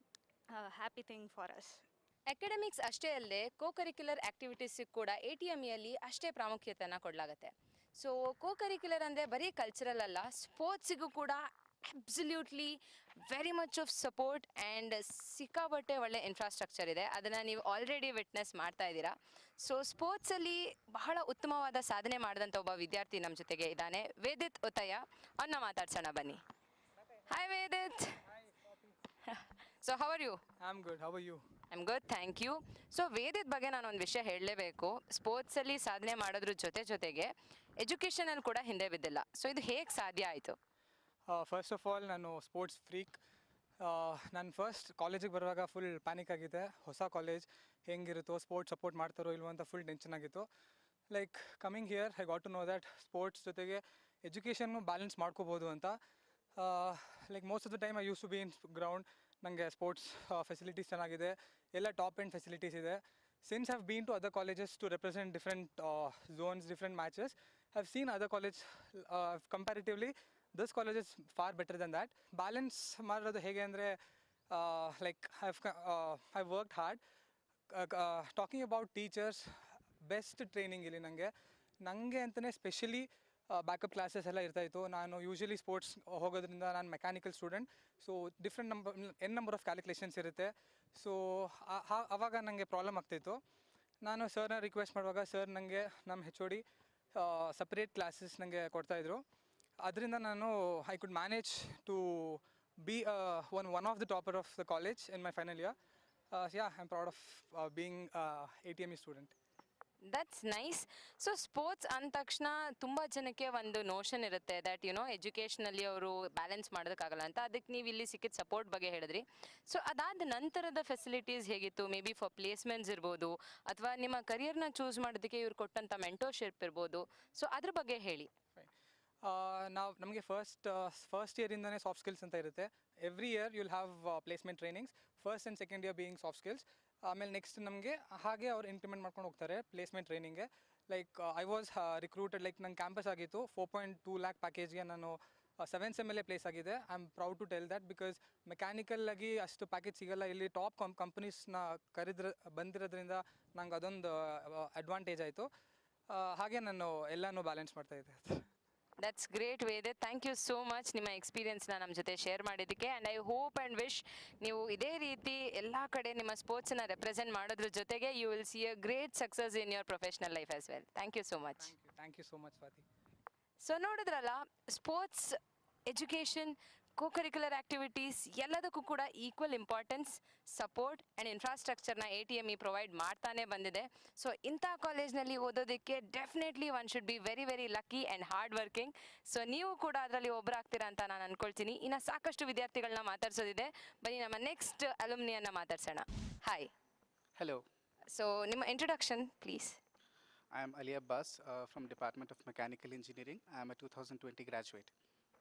happy thing for us
academics ಅಷ್ಟೇ ಅಲ್ಲದೆ ಕೋ ಕರಿಕ್ಯುಲರ್ ಆ್ಯಕ್ಟಿವಿಟೀಸಿಗೆ ಕೂಡ ಎ ಟಿ ಎಮ್ ಯಲ್ಲಿ ಅಷ್ಟೇ ಪ್ರಾಮುಖ್ಯತೆಯನ್ನು ಕೊಡಲಾಗುತ್ತೆ ಸೊ ಕೋ ಕರಿಕ್ಯುಲರ್ ಅಂದರೆ ಬರೀ ಕಲ್ಚರಲ್ ಅಲ್ಲ ಸ್ಪೋರ್ಟ್ಸಿಗೂ ಕೂಡ absolutely very much of support and ಸಿಕ್ಕಾಪಟ್ಟೆ ಒಳ್ಳೆ ಇನ್ಫ್ರಾಸ್ಟ್ರಕ್ಚರ್ ಇದೆ ಅದನ್ನು ನೀವು ಆಲ್ರೆಡಿ ವಿಟ್ನೆಸ್ ಮಾಡ್ತಾ ಇದ್ದೀರಾ ಸೊ ಸ್ಪೋರ್ಟ್ಸಲ್ಲಿ ಬಹಳ ಉತ್ತಮವಾದ ಸಾಧನೆ ಮಾಡಿದಂಥ ಒಬ್ಬ ವಿದ್ಯಾರ್ಥಿ ನಮ್ಮ ಜೊತೆಗೆ ಇದ್ದಾನೆ ವೇದಿತ್ ಉತಯ ಅವನ್ನ ಮಾತಾಡ್ಸೋಣ ಬನ್ನಿ hi Vedith so how are you
I'm good. How are you?
I'm good thank you so ವೇದದ ಬಗ್ಗೆ ನಾನು ಒಂದು ವಿಷಯ ಹೇಳಲೇಬೇಕು ಸ್ಪೋರ್ಟ್ಸಲ್ಲಿ ಸಾಧನೆ ಮಾಡೋದ್ರ ಜೊತೆ ಜೊತೆಗೆ ಎಜುಕೇಷನಲ್ಲಿ ಕೂಡ ಹಿಂದೆ ಬಿದ್ದಿಲ್ಲ ಸೊ ಇದು ಹೇಗೆ ಸಾಧ್ಯ ಆಯಿತು
ಫಸ್ಟ್ ಆಫ್ ಆಲ್ ನಾನು ಸ್ಪೋರ್ಟ್ಸ್ ಫ್ರೀಕ್ ನಾನು ಫಸ್ಟ್ ಕಾಲೇಜಿಗೆ ಬರುವಾಗ ಫುಲ್ ಪ್ಯಾನಿಕ್ ಆಗಿದೆ ಹೊಸ ಕಾಲೇಜ್ ಹೆಂಗಿರುತ್ತೋ ಸ್ಪೋರ್ಟ್ಸ್ ಸಪೋರ್ಟ್ ಮಾಡ್ತಾರೋ ಇಲ್ವೋ ಅಂತ ಫುಲ್ ಟೆನ್ಷನ್ ಆಗಿತ್ತು like coming here I got to know that sports ಜೊತೆಗೆ ಎಜುಕೇಷನ್ನು ಬ್ಯಾಲೆನ್ಸ್ ಮಾಡ್ಕೋಬೋದು ಅಂತ like most of the time I used to be in ground ನನಗೆ ಸ್ಪೋರ್ಟ್ಸ್ ಫೆಸಿಲಿಟೀಸ್ ಚೆನ್ನಾಗಿದೆ ಎಲ್ಲ ಟಾಪ್ ಎಂಡ್ ಫೆಸಿಲಿಟೀಸ್ ಇದೆ since have been to other colleges to represent different zones different matches have seen other college comparatively this college is far better than that balance ಮಾಡೋದು ಹೇಗೆ ಅಂದರೆ like have I worked hard talking about teachers best training ಇಲ್ಲಿ ನನಗೆ ನನಗೆ ಅಂತಲೇ ಸ್ಪೆಷಲಿ ಬ್ಯಾಕಪ್ ಕ್ಲಾಸಸ್ ಎಲ್ಲ ಇರ್ತಾಯಿತ್ತು ನಾನು ಯೂಶಲಿ ಸ್ಪೋರ್ಟ್ಸ್ ಹೋಗೋದ್ರಿಂದ ನಾನು mechanical student so different number N number of calculations ಇರುತ್ತೆ ಸೊ ಆವಾಗ ನನಗೆ ಪ್ರಾಬ್ಲಮ್ ಆಗ್ತಾಯಿತ್ತು ನಾನು ಸರ್ನ ರಿಕ್ವೆಸ್ಟ್ ಮಾಡುವಾಗ ಸರ್ ನನಗೆ ನಮ್ಮ H O D separate classes ನನಗೆ ಕೊಡ್ತಾಯಿದ್ರು ಅದರಿಂದ ನಾನು I could manage to be one one of the topper of the college in my final year yeah I am proud of being A T M E student
that's nice so sports ಅಂದ ತಕ್ಷಣ ತುಂಬ ಜನಕ್ಕೆ ಒಂದು ನೋಷನ್ ಇರುತ್ತೆ ದ್ಯಾಟ್ ಯುನೋ ಎಜುಕೇಷನಲ್ಲಿ ಅವರು ಬ್ಯಾಲೆನ್ಸ್ ಮಾಡೋದಕ್ಕಾಗಲ್ಲ ಅಂತ ಅದಕ್ಕೆ ನೀವು ಇಲ್ಲಿ ಸಿಕ್ಕಿದ ಸಪೋರ್ಟ್ ಬಗ್ಗೆ ಹೇಳಿದ್ರಿ ಸೊ ಅದಾದ ನಂತರದ ಫೆಸಿಲಿಟೀಸ್ ಹೇಗಿತ್ತು ಮೇ ಬಿ ಫಾರ್ ಪ್ಲೇಸ್ಮೆಂಟ್ಸ್ ಇರ್ಬೋದು ಅಥವಾ ನಿಮ್ಮ ಕರಿಯರ್ನ ಚೂಸ್ ಮಾಡೋದಕ್ಕೆ ಇವ್ರು ಕೊಟ್ಟಂಥ ಮೆಂಟೋರ್ಶಿಪ್ ಇರ್ಬೋದು ಸೊ ಅದ್ರ ಬಗ್ಗೆ ಹೇಳಿ
ನಾವು ನಮಗೆ ಫಸ್ಟ್ ಫಸ್ಟ್ ಇಯರಿಂದನೇ ಸಾಫ್ಟ್ ಸ್ಕಿಲ್ಸ್ ಅಂತ ಇರುತ್ತೆ every year you'll have placement trainings first and second year being soft skills ಆಮೇಲೆ ನೆಕ್ಸ್ಟ್ ನಮಗೆ ಹಾಗೆ ಅವ್ರು ಇಂಪ್ಲಿಮೆಂಟ್ ಮಾಡ್ಕೊಂಡು ಹೋಗ್ತಾರೆ ಪ್ಲೇಸ್ಮೆಂಟ್ ಟ್ರೈನಿಂಗ್ಗೆ like I was recruited like ನನ್ನ ಕ್ಯಾಂಪಸ್ ಆಗಿತ್ತು ಫೋರ್ ಪಾಯಿಂಟ್ ಟೂ ಲ್ಯಾಕ್ ಪ್ಯಾಕೇಜ್ಗೆ ನಾನು seven sem L A place ಆಗಿದೆ I am proud to tell that because mechanical ಆಗಿ ಅಷ್ಟು ಪ್ಯಾಕೇಜ್ ಸಿಗಲ್ಲ ಇಲ್ಲಿ ಟಾಪ್ ಕಂ ಕಂಪನೀಸ್ನ ಕರೆದ್ರ ಬಂದಿರೋದ್ರಿಂದ ನಂಗೆ ಅದೊಂದು ಅಡ್ವಾಂಟೇಜ್ ಆಯಿತು ಹಾಗೆ ನಾನು ಎಲ್ಲನೂ ಬ್ಯಾಲೆನ್ಸ್ ಮಾಡ್ತಾ ಇದ್ದೆ
ದಟ್ಸ್ ಗ್ರೇಟ್ ವೇದೆ ಥ್ಯಾಂಕ್ ಯು ಸೋ ಮಚ್ ನಿಮ್ಮ ಎಕ್ಸ್ಪೀರಿಯನ್ಸ್ನ ನಮ್ಮ ಜೊತೆ ಶೇರ್ ಮಾಡಿದ್ದಕ್ಕೆ and I hope and wish ನೀವು ಇದೇ ರೀತಿ ಎಲ್ಲ ಕಡೆ ನಿಮ್ಮ ಸ್ಪೋರ್ಟ್ಸನ್ನ ರೆಪ್ರೆಸೆಂಟ್ ಮಾಡೋದ್ರ ಜೊತೆಗೆ you will see a great success in your professional life as well thank you so much
thank you thank you so much Swathi
so ನೋಡಿದ್ರಲ್ಲ sports education co-curricular activities ಎಲ್ಲದಕ್ಕೂ ಕೂಡ ಈಕ್ವಲ್ ಇಂಪಾರ್ಟೆನ್ಸ್ ಸಪೋರ್ಟ್ ಆ್ಯಂಡ್ ಇನ್ಫ್ರಾಸ್ಟ್ರಕ್ಚರ್ನ A T M E provide ಮಾಡ್ತಾನೆ ಬಂದಿದೆ ಸೊ ಇಂಥ ಕಾಲೇಜ್ನಲ್ಲಿ ಓದೋದಕ್ಕೆ definitely one should be very very lucky and hard working so ನೀವು ಕೂಡ ಅದರಲ್ಲಿ ಒಬ್ಬರಾಗ್ತೀರಾ ಅಂತ ನಾನು ಅನ್ಕೊಳ್ತೀನಿ ಇನ್ನು ಸಾಕಷ್ಟು ವಿದ್ಯಾರ್ಥಿಗಳನ್ನ ಮಾತಾಡ್ಸೋದಿದೆ ಬನ್ನಿ ನಮ್ಮ ನೆಕ್ಸ್ಟ್ ಅಲುಮ್ನಿಯನ್ನ ಮಾತಾಡ್ಸೋಣ ಹಾಯ್
Hello,
ಸೊ ನಿಮ್ಮ introduction please
I am Ali Abbas uh, from Department of Mechanical Engineering. I am a 2020 graduate.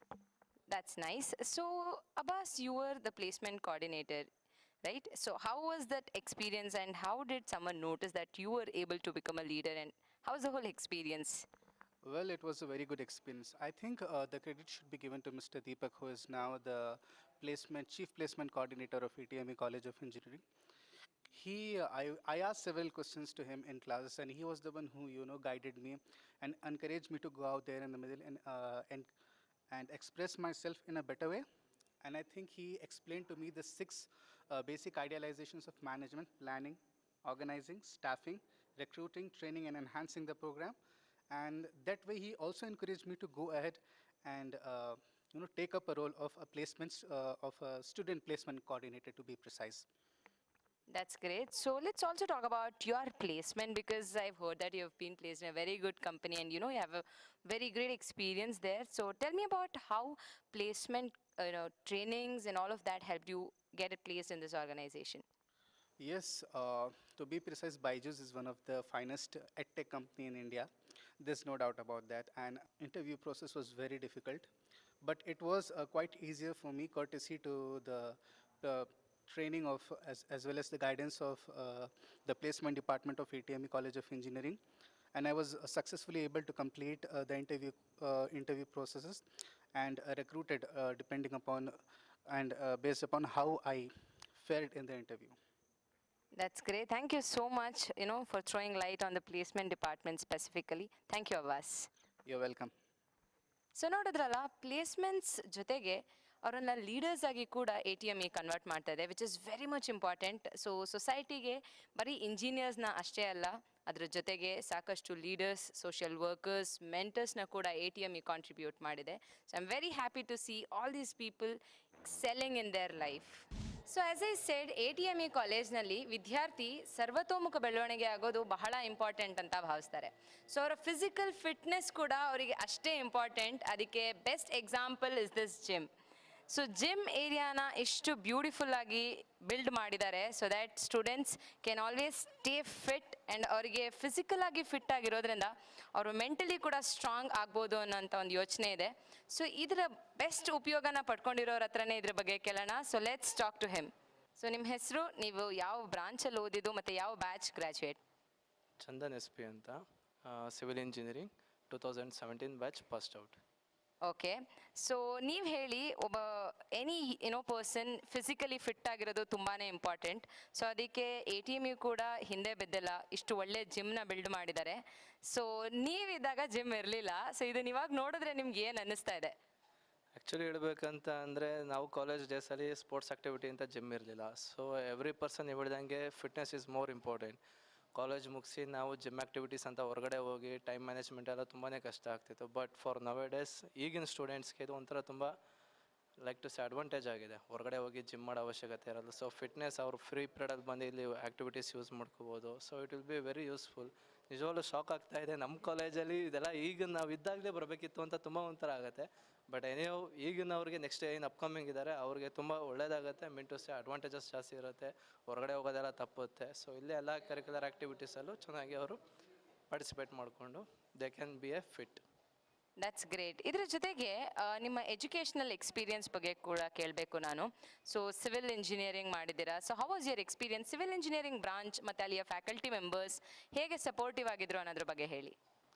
That's nice. So, Abbas, you were the placement coordinator, right? So, how was that experience and how did someone notice that you were able to become a leader and how was the whole experience?
Well, it was a very good experience. I think uh, the credit should be given to Mr. Deepak, who is now the placement chief placement coordinator of ETME College of Engineering. He, uh, I, I asked several questions to him in classes, and he was the one who you know guided me and encouraged me to go out there in the middle and uh, and and express myself in a better way. And I think he explained to me the six uh, basic idealizations of management: planning, organizing, staffing, recruiting, training, and enhancing the program. And that way, he also encouraged me to go ahead and uh, you know take up a role of a placement uh, of a student placement coordinator, to be precise.
That's great. So, let's also talk about your placement because I've heard that you've been placed in a very good company and you know you have a very great experience there. So, tell me about how placement, uh, you know, trainings and all of that helped you get it placed in this organization.
Yes, uh, to be precise, Byju's is one of the finest edtech company in India. There's no doubt about that. And interview process was very difficult, but it was uh, quite easier for me, courtesy to the uh, training of as, as well as the guidance of uh, the placement department of ATME College of Engineering. And I was uh, successfully able to complete uh, the interview uh, interview processes and uh, recruited uh, depending upon and uh, based upon how I fared in the interview.
That's great. Thank you so much, you know, for throwing light on the placement department specifically. Thank you, Abbas.
You're welcome.
So ನೋಡಿದ್ರಲ್ಲ ಪ್ಲೇಸ್ಮೆಂಟ್ಸ್ ಜೊತೆಗೆ ಅವರನ್ನ ಲೀಡರ್ಸ್ ಆಗಿ ಕೂಡ ಎ ಟಿ ಎಮ್ ಕನ್ವರ್ಟ್ ಮಾಡ್ತಾ ಇದೆ which is very much important so ಸೊಸೈಟಿಗೆ ಬರೀ ಇಂಜಿನಿಯರ್ಸ್ನ ಅಷ್ಟೇ ಅಲ್ಲ ಅದ್ರ ಜೊತೆಗೆ ಸಾಕಷ್ಟು ಲೀಡರ್ಸ್ ಸೋಷಿಯಲ್ ವರ್ಕರ್ಸ್ ಮೆಂಟರ್ಸ್ನ ಕೂಡ A T M E contribute ಮಾಡಿದೆ so I am very happy to see all these people selling in their life so as I said A T M E ಕಾಲೇಜ್ನಲ್ಲಿ ವಿದ್ಯಾರ್ಥಿ ಸರ್ವತೋಮುಖ ಬೆಳವಣಿಗೆ ಆಗೋದು ಬಹಳ ಇಂಪಾರ್ಟೆಂಟ್ ಅಂತ ಭಾವಿಸ್ತಾರೆ ಸೊ ಅವರ ಫಿಸಿಕಲ್ ಫಿಟ್ನೆಸ್ ಕೂಡ ಅವರಿಗೆ ಅಷ್ಟೇ ಇಂಪಾರ್ಟೆಂಟ್ ಅದಕ್ಕೆ best example is this gym so gym ಏರಿಯಾನ ಇಷ್ಟು ಬ್ಯೂಟಿಫುಲ್ ಆಗಿ ಬಿಲ್ಡ್ ಮಾಡಿದ್ದಾರೆ so that students can always stay fit and ಅವರಿಗೆ ಫಿಸಿಕಲ್ ಆಗಿ ಫಿಟ್ ಆಗಿರೋದ್ರಿಂದ ಅವರು ಮೆಂಟಲಿ ಕೂಡ ಸ್ಟ್ರಾಂಗ್ ಆಗ್ಬೋದು ಅನ್ನೋಂಥ ಒಂದು ಯೋಚನೆ ಇದೆ ಸೊ ಇದರ ಬೆಸ್ಟ್ ಉಪಯೋಗನ ಪಡ್ಕೊಂಡಿರೋರ ಹತ್ರನೇ ಇದ್ರ ಬಗ್ಗೆ ಕೇಳೋಣ so let's talk to him so ನಿಮ್ಮ ಹೆಸರು ನೀವು ಯಾವ ಬ್ರಾಂಚಲ್ಲಿ ಓದಿದ್ದು ಮತ್ತು ಯಾವ batch graduate
Chandan S P ಅಂತ civil engineering two thousand seventeen batch first out
okay so ನೀವು ಹೇಳಿ ಒಬ್ಬ ಎನಿ ಏನೋ ಪರ್ಸನ್ ಫಿಸಿಕಲಿ ಫಿಟ್ ಆಗಿರೋದು ತುಂಬಾ ಇಂಪಾರ್ಟೆಂಟ್ ಸೊ ಅದಕ್ಕೆ ಎ ಟಿ ಎಮ್ ಯು ಕೂಡ ಹಿಂದೆ ಬಿದ್ದಿಲ್ಲ ಇಷ್ಟು ಒಳ್ಳೆ ಜಿಮ್ನ ಬಿಲ್ಡ್ ಮಾಡಿದ್ದಾರೆ ಸೊ ನೀವಿದ್ದಾಗ ಜಿಮ್ ಇರಲಿಲ್ಲ ಸೊ ಇದನ್ನ ಇವಾಗ ನೋಡಿದ್ರೆ ನಿಮ್ಗೆ ಏನು ಅನ್ನಿಸ್ತಾ ಇದೆ
ಆ್ಯಕ್ಚುಲಿ ಹೇಳ್ಬೇಕಂತ ಅಂದರೆ ನಾವು ಕಾಲೇಜ್ ಡೇಸಲ್ಲಿ ಸ್ಪೋರ್ಟ್ಸ್ ಆ್ಯಕ್ಟಿವಿಟಿ ಅಂತ ಜಿಮ್ ಇರಲಿಲ್ಲ ಸೊ ಎವ್ರಿ ಪರ್ಸನ್ ನೀವು ಹೇಳ್ದಂಗೆ fitness is more important college ಮುಗಿಸಿ ನಾವು ಜಿಮ್ ಆ್ಯಕ್ಟಿವಿಟೀಸ್ ಅಂತ ಹೊರಗಡೆ ಹೋಗಿ ಟೈಮ್ ಮ್ಯಾನೇಜ್ಮೆಂಟ್ ಎಲ್ಲ ತುಂಬಾ ಕಷ್ಟ ಆಗ್ತಿತ್ತು ಬಟ್ ಫಾರ್ ನವೆ ಡೇಸ್ ಈಗಿನ ಸ್ಟೂಡೆಂಟ್ಸ್ಗೆ ಇದು ಒಂಥರ ತುಂಬ ಲೈಕ್ ಟು ಸ ಅಡ್ವಾಂಟೇಜ್ ಆಗಿದೆ ಹೊರಗಡೆ ಹೋಗಿ ಜಿಮ್ ಮಾಡೋ ಅವಶ್ಯಕತೆ ಇರಲ್ಲ ಸೊ ಫಿಟ್ನೆಸ್ ಅವರು ಫ್ರೀ ಪೀರಿಯಡಲ್ಲಿ ಬಂದು ಇಲ್ಲಿ ಆ್ಯಕ್ಟಿವಿಟೀಸ್ ಯೂಸ್ ಮಾಡ್ಕೋಬೋದು so it will be very useful ನಿಜವಾಗ್ಲೂ ಶಾಕ್ ಆಗ್ತಾ ಇದೆ ನಮ್ಮ ಕಾಲೇಜಲ್ಲಿ ಇದೆಲ್ಲ ಈಗ ನಾವು ಇದ್ದಾಗಲೇ ಬರಬೇಕಿತ್ತು ಅಂತ ತುಂಬ ಒಂಥರ ಆಗುತ್ತೆ ಬಟ್ ಏನೇ ಈಗಿನವ್ರಿಗೆ ನೆಕ್ಸ್ಟ್ ಏನು ಅಪ್ಕಮಿಂಗ್ ಇದ್ದಾರೆ ಅವ್ರಿಗೆ ತುಂಬ ಒಳ್ಳೇದಾಗುತ್ತೆ ಮಿನ್ ಟು ಸೇ ಅಡ್ವಾಂಟೇಜಸ್ ಜಾಸ್ತಿ ಇರುತ್ತೆ ಹೊರಗಡೆ ಹೋಗೋದೆಲ್ಲ ತಪ್ಪುತ್ತೆ ಸೊ ಇಲ್ಲೇ ಎಲ್ಲ ಕರಿಕ್ಯುಲರ್ ಆ್ಯಕ್ಟಿವಿಟೀಸಲ್ಲೂ ಚೆನ್ನಾಗಿ ಅವರು ಪಾರ್ಟಿಸಿಪೇಟ್ ಮಾಡಿಕೊಂಡು they can be a fit
that's great ಇದ್ರ ಜೊತೆಗೆ ಆ, ನಿಮ್ಮ ಎಜುಕೇಷನಲ್ ಎಕ್ಸ್ಪೀರಿಯನ್ಸ್ ಬಗ್ಗೆ ಕೂಡ ಕೇಳಬೇಕು ನಾನು ಸೊ ಸಿವಿಲ್ ಇಂಜಿನಿಯರಿಂಗ್ ಮಾಡಿದ್ದೀರಾ so how was your experience civil engineering branch ಮತ್ತು ಅಲ್ಲಿಯ ಫ್ಯಾಕಲ್ಟಿ ಮೆಂಬರ್ಸ್ ಹೇಗೆ ಸಪೋರ್ಟಿವ್ ಆಗಿದ್ರು ಅನ್ನೋದ್ರ ಬಗ್ಗೆ ಹೇಳಿ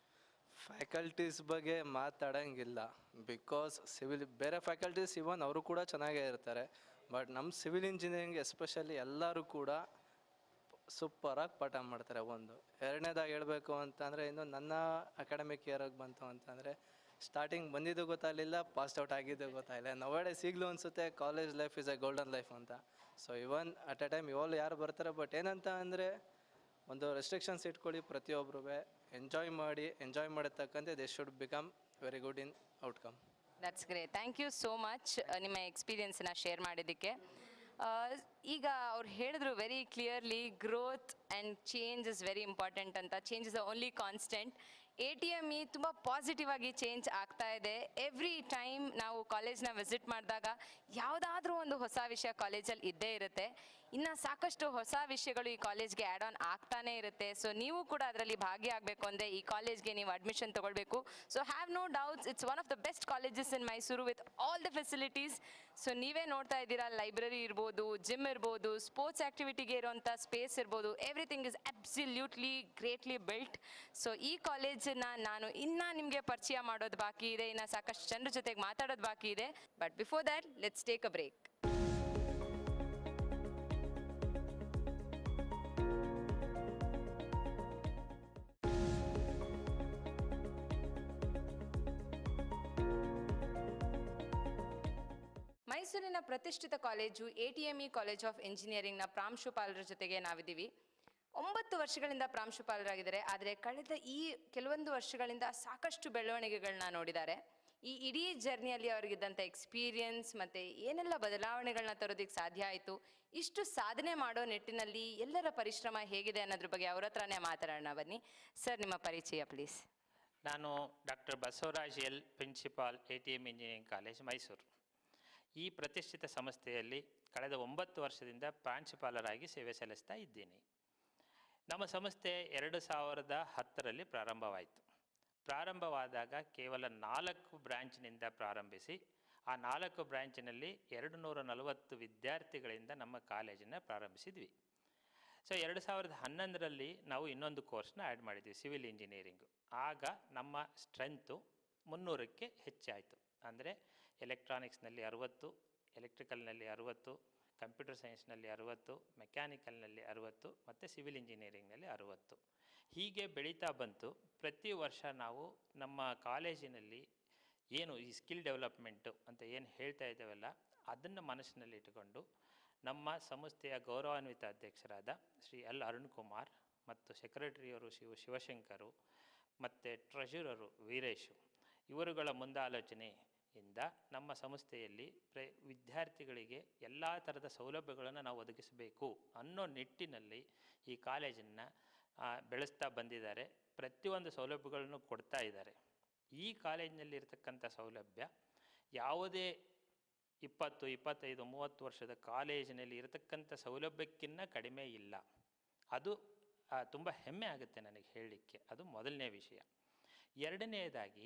ಫ್ಯಾಕಲ್ಟೀಸ್ ಬಗ್ಗೆ ಮಾತಾಡೋಂಗಿಲ್ಲ ಬಿಕಾಸ್ ಸಿವಿಲ್ ಬೇರೆ ಫ್ಯಾಕಲ್ಟೀಸ್ ಇವನ್ ಅವರು ಕೂಡ ಚೆನ್ನಾಗೇ ಇರ್ತಾರೆ ಬಟ್ ನಮ್ಮ ಸಿವಿಲ್ ಇಂಜಿನಿಯರಿಂಗ್ ಎಸ್ಪೆಷಲಿ ಎಲ್ಲರೂ ಕೂಡ ಸೂಪರಾಗಿ ಪಾಠ ಮಾಡ್ತಾರೆ ಒಂದು ಎರಡನೇದಾಗಿ ಹೇಳಬೇಕು ಅಂತಂದರೆ ಇನ್ನು ನನ್ನ ಅಕಾಡೆಮಿಕ್ ಇಯರಿಗೆ ಬಂತು ಅಂತಂದರೆ ಸ್ಟಾರ್ಟಿಂಗ್ ಬಂದಿದ್ದು ಗೊತ್ತಾಗಲಿಲ್ಲ ಪಾಸ್ಟ್ ಔಟ್ ಆಗಿದ್ದು ಗೊತ್ತಾಗಲಿಲ್ಲ ನವಡೆ ಸಿಗ್ಲು ಅನಿಸುತ್ತೆ college life is a golden life ಅಂತ so even at a time ಇವಾಗ ಯಾರು ಬರ್ತಾರೆ ಬಟ್ ಏನಂತ ಅಂದರೆ ಒಂದು ರೆಸ್ಟ್ರಿಕ್ಷನ್ಸ್ ಇಟ್ಕೊಳ್ಳಿ ಪ್ರತಿಯೊಬ್ಬರು ಎಂಜಾಯ್ ಮಾಡಿ ಎಂಜಾಯ್ ಮಾಡತಕ್ಕಂತೆ they should become very good in outcome
that's great thank you so much ನಿಮ್ಮ ಎಕ್ಸ್ಪೀರಿಯನ್ಸನ್ನ ಶೇರ್ ಮಾಡಿದ್ದಕ್ಕೆ ಆ, ಈಗ ಅವ್ರು ಹೇಳಿದ್ರು very clearly growth and change is very important ಅಂತ change is the only constant A T M E ತುಂಬ ಪಾಸಿಟಿವ್ ಆಗಿ ಚೇಂಜ್ ಆಗ್ತಾ ಇದೆ ಎವ್ರಿ ಟೈಮ್ ನಾವು ಕಾಲೇಜ್ನ ವಿಸಿಟ್ ಮಾಡಿದಾಗ ಯಾವುದಾದ್ರೂ ಒಂದು ಹೊಸ ವಿಷಯ ಕಾಲೇಜಲ್ಲಿ ಇದ್ದೇ ಇರುತ್ತೆ ಇನ್ನು ಸಾಕಷ್ಟು ಹೊಸ ವಿಷಯಗಳು ಈ ಕಾಲೇಜ್ಗೆ ಆ್ಯಡ್ ಆನ್ ಆಗ್ತಾನೆ ಇರುತ್ತೆ ಸೊ ನೀವು ಕೂಡ ಅದರಲ್ಲಿ ಭಾಗಿಯಾಗಬೇಕು ಅಂದರೆ ಈ ಕಾಲೇಜ್ಗೆ ನೀವು ಅಡ್ಮಿಷನ್ ತಗೊಳ್ಬೇಕು so have no doubts it's one of the best colleges in Mysuru with all the facilities so ನೀವೇ ನೋಡ್ತಾ ಇದ್ದೀರಾ ಲೈಬ್ರರಿ ಇರ್ಬೋದು ಜಿಮ್ ಇರ್ಬೋದು ಸ್ಪೋರ್ಟ್ಸ್ ಆ್ಯಕ್ಟಿವಿಟಿಗೆ ಇರುವಂಥ ಸ್ಪೇಸ್ ಇರ್ಬೋದು everything is absolutely greatly built so ಈ ಕಾಲೇಜನ್ನ ನಾನು ಇನ್ನೂ ನಿಮಗೆ ಪರಿಚಯ ಮಾಡೋದು ಬಾಕಿ ಇದೆ ಇನ್ನು ಸಾಕಷ್ಟು ಜನರ ಜೊತೆಗೆ ಮಾತಾಡೋದು ಬಾಕಿ ಇದೆ but before that let's take a break ಮೈಸೂರಿನ ಪ್ರತಿಷ್ಠಿತ college A T M E college of ಇಂಜಿನಿಯರಿಂಗ್ನ ಪ್ರಾಂಶುಪಾಲರ ಜೊತೆಗೆ ನಾವಿದ್ದೀವಿ ಒಂಬತ್ತು ವರ್ಷಗಳಿಂದ ಪ್ರಾಂಶುಪಾಲರಾಗಿದ್ದಾರೆ ಆದರೆ ಕಳೆದ ಈ ಕೆಲವೊಂದು ವರ್ಷಗಳಿಂದ ಸಾಕಷ್ಟು ಬೆಳವಣಿಗೆಗಳನ್ನ ನೋಡಿದ್ದಾರೆ ಈ ಇಡೀ ಜರ್ನಿಯಲ್ಲಿ ಅವ್ರಿಗಿದ್ದಂಥ ಎಕ್ಸ್ಪೀರಿಯನ್ಸ್ ಮತ್ತು ಏನೆಲ್ಲ ಬದಲಾವಣೆಗಳನ್ನ ತರೋದಕ್ಕೆ ಸಾಧ್ಯ ಆಯಿತು ಇಷ್ಟು ಸಾಧನೆ ಮಾಡೋ ನಿಟ್ಟಿನಲ್ಲಿ ಎಲ್ಲರ ಪರಿಶ್ರಮ ಹೇಗಿದೆ ಅನ್ನೋದ್ರ ಬಗ್ಗೆ ಅವ್ರ ಹತ್ರನೇ ಮಾತಾಡೋಣ ಬನ್ನಿ ಸರ್ ನಿಮ್ಮ ಪರಿಚಯ ಪ್ಲೀಸ್
ನಾನು doctor Basavaraj L principal A T M engineering college Mysuru ಈ ಪ್ರತಿಷ್ಠಿತ ಸಂಸ್ಥೆಯಲ್ಲಿ ಕಳೆದ ಒಂಬತ್ತು ವರ್ಷದಿಂದ ಪ್ರಾಂಶುಪಾಲರಾಗಿ ಸೇವೆ ಸಲ್ಲಿಸ್ತಾ ಇದ್ದೀನಿ ನಮ್ಮ ಸಂಸ್ಥೆ ಎರಡು ಸಾವಿರದ ಹತ್ತರಲ್ಲಿ ಪ್ರಾರಂಭವಾಯಿತು ಪ್ರಾರಂಭವಾದಾಗ ಕೇವಲ ನಾಲ್ಕು ಬ್ರ್ಯಾಂಚ್ನಿಂದ ಪ್ರಾರಂಭಿಸಿ ಆ ನಾಲ್ಕು ಬ್ರ್ಯಾಂಚಿನಲ್ಲಿ ಎರಡು ನೂರ ನಲವತ್ತು ವಿದ್ಯಾರ್ಥಿಗಳಿಂದ ನಮ್ಮ ಕಾಲೇಜನ್ನು ಪ್ರಾರಂಭಿಸಿದ್ವಿ ಸೊ ಎರಡು ಸಾವಿರದ ಹನ್ನೊಂದರಲ್ಲಿ ನಾವು ಇನ್ನೊಂದು ಕೋರ್ಸ್ನ ಆ್ಯಡ್ ಮಾಡಿದ್ವಿ ಸಿವಿಲ್ ಇಂಜಿನಿಯರಿಂಗು ಆಗ ನಮ್ಮ ಸ್ಟ್ರೆಂತು ಮುನ್ನೂರಕ್ಕೆ ಹೆಚ್ಚಾಯಿತು ಅಂದರೆ ಎಲೆಕ್ಟ್ರಾನಿಕ್ಸ್ನಲ್ಲಿ ಅರುವತ್ತು ಎಲೆಕ್ಟ್ರಿಕಲ್ನಲ್ಲಿ ಅರುವತ್ತು ಕಂಪ್ಯೂಟರ್ ಸೈನ್ಸ್ನಲ್ಲಿ ಅರುವತ್ತು ಮೆಕ್ಯಾನಿಕಲ್ನಲ್ಲಿ ಅರುವತ್ತು ಮತ್ತು ಸಿವಿಲ್ ಇಂಜಿನಿಯರಿಂಗ್ನಲ್ಲಿ ಅರುವತ್ತು ಹೀಗೆ ಬೆಳೀತಾ ಬಂತು ಪ್ರತಿ ವರ್ಷ ನಾವು ನಮ್ಮ ಕಾಲೇಜಿನಲ್ಲಿ ಏನು ಈ ಸ್ಕಿಲ್ ಡೆವಲಪ್ಮೆಂಟು ಅಂತ ಏನು ಹೇಳ್ತಾ ಇದ್ದೇವಲ್ಲ ಅದನ್ನು ಮನಸ್ಸಿನಲ್ಲಿ ಇಟ್ಟುಕೊಂಡು ನಮ್ಮ ಸಂಸ್ಥೆಯ ಗೌರವಾನ್ವಿತ ಅಧ್ಯಕ್ಷರಾದ ಶ್ರೀ ಎಲ್ ಅರುಣ್ ಕುಮಾರ್ ಮತ್ತು ಸೆಕ್ರೆಟರಿಯವರು ಶಿವ ಶಿವಶಂಕರು ಮತ್ತು ಟ್ರೆಷರರು ವೀರೇಶು ಇವರುಗಳ ಮುಂದಾಲೋಚನೆಯಿಂದ ನಮ್ಮ ಸಂಸ್ಥೆಯಲ್ಲಿ ಪ್ರ ವಿದ್ಯಾರ್ಥಿಗಳಿಗೆ ಎಲ್ಲ ಥರದ ಸೌಲಭ್ಯಗಳನ್ನು ನಾವು ಒದಗಿಸಬೇಕು ಅನ್ನೋ ನಿಟ್ಟಿನಲ್ಲಿ ಈ ಕಾಲೇಜನ್ನು ಬೆಳೆಸ್ತಾ ಬಂದಿದ್ದಾರೆ ಪ್ರತಿಯೊಂದು ಸೌಲಭ್ಯಗಳನ್ನು ಕೊಡ್ತಾ ಇದ್ದಾರೆ ಈ ಕಾಲೇಜಿನಲ್ಲಿ ಇರತಕ್ಕಂಥ ಸೌಲಭ್ಯ ಯಾವುದೇ ಇಪ್ಪತ್ತು ಇಪ್ಪತ್ತೈದು ಮೂವತ್ತು ವರ್ಷದ ಕಾಲೇಜಿನಲ್ಲಿ ಇರತಕ್ಕಂಥ ಸೌಲಭ್ಯಕ್ಕಿಂತ ಕಡಿಮೆ ಇಲ್ಲ ಅದು ತುಂಬ ಹೆಮ್ಮೆ ಆಗುತ್ತೆ ನನಗೆ ಹೇಳಲಿಕ್ಕೆ ಅದು ಮೊದಲನೇ ವಿಷಯ ಎರಡನೆಯದಾಗಿ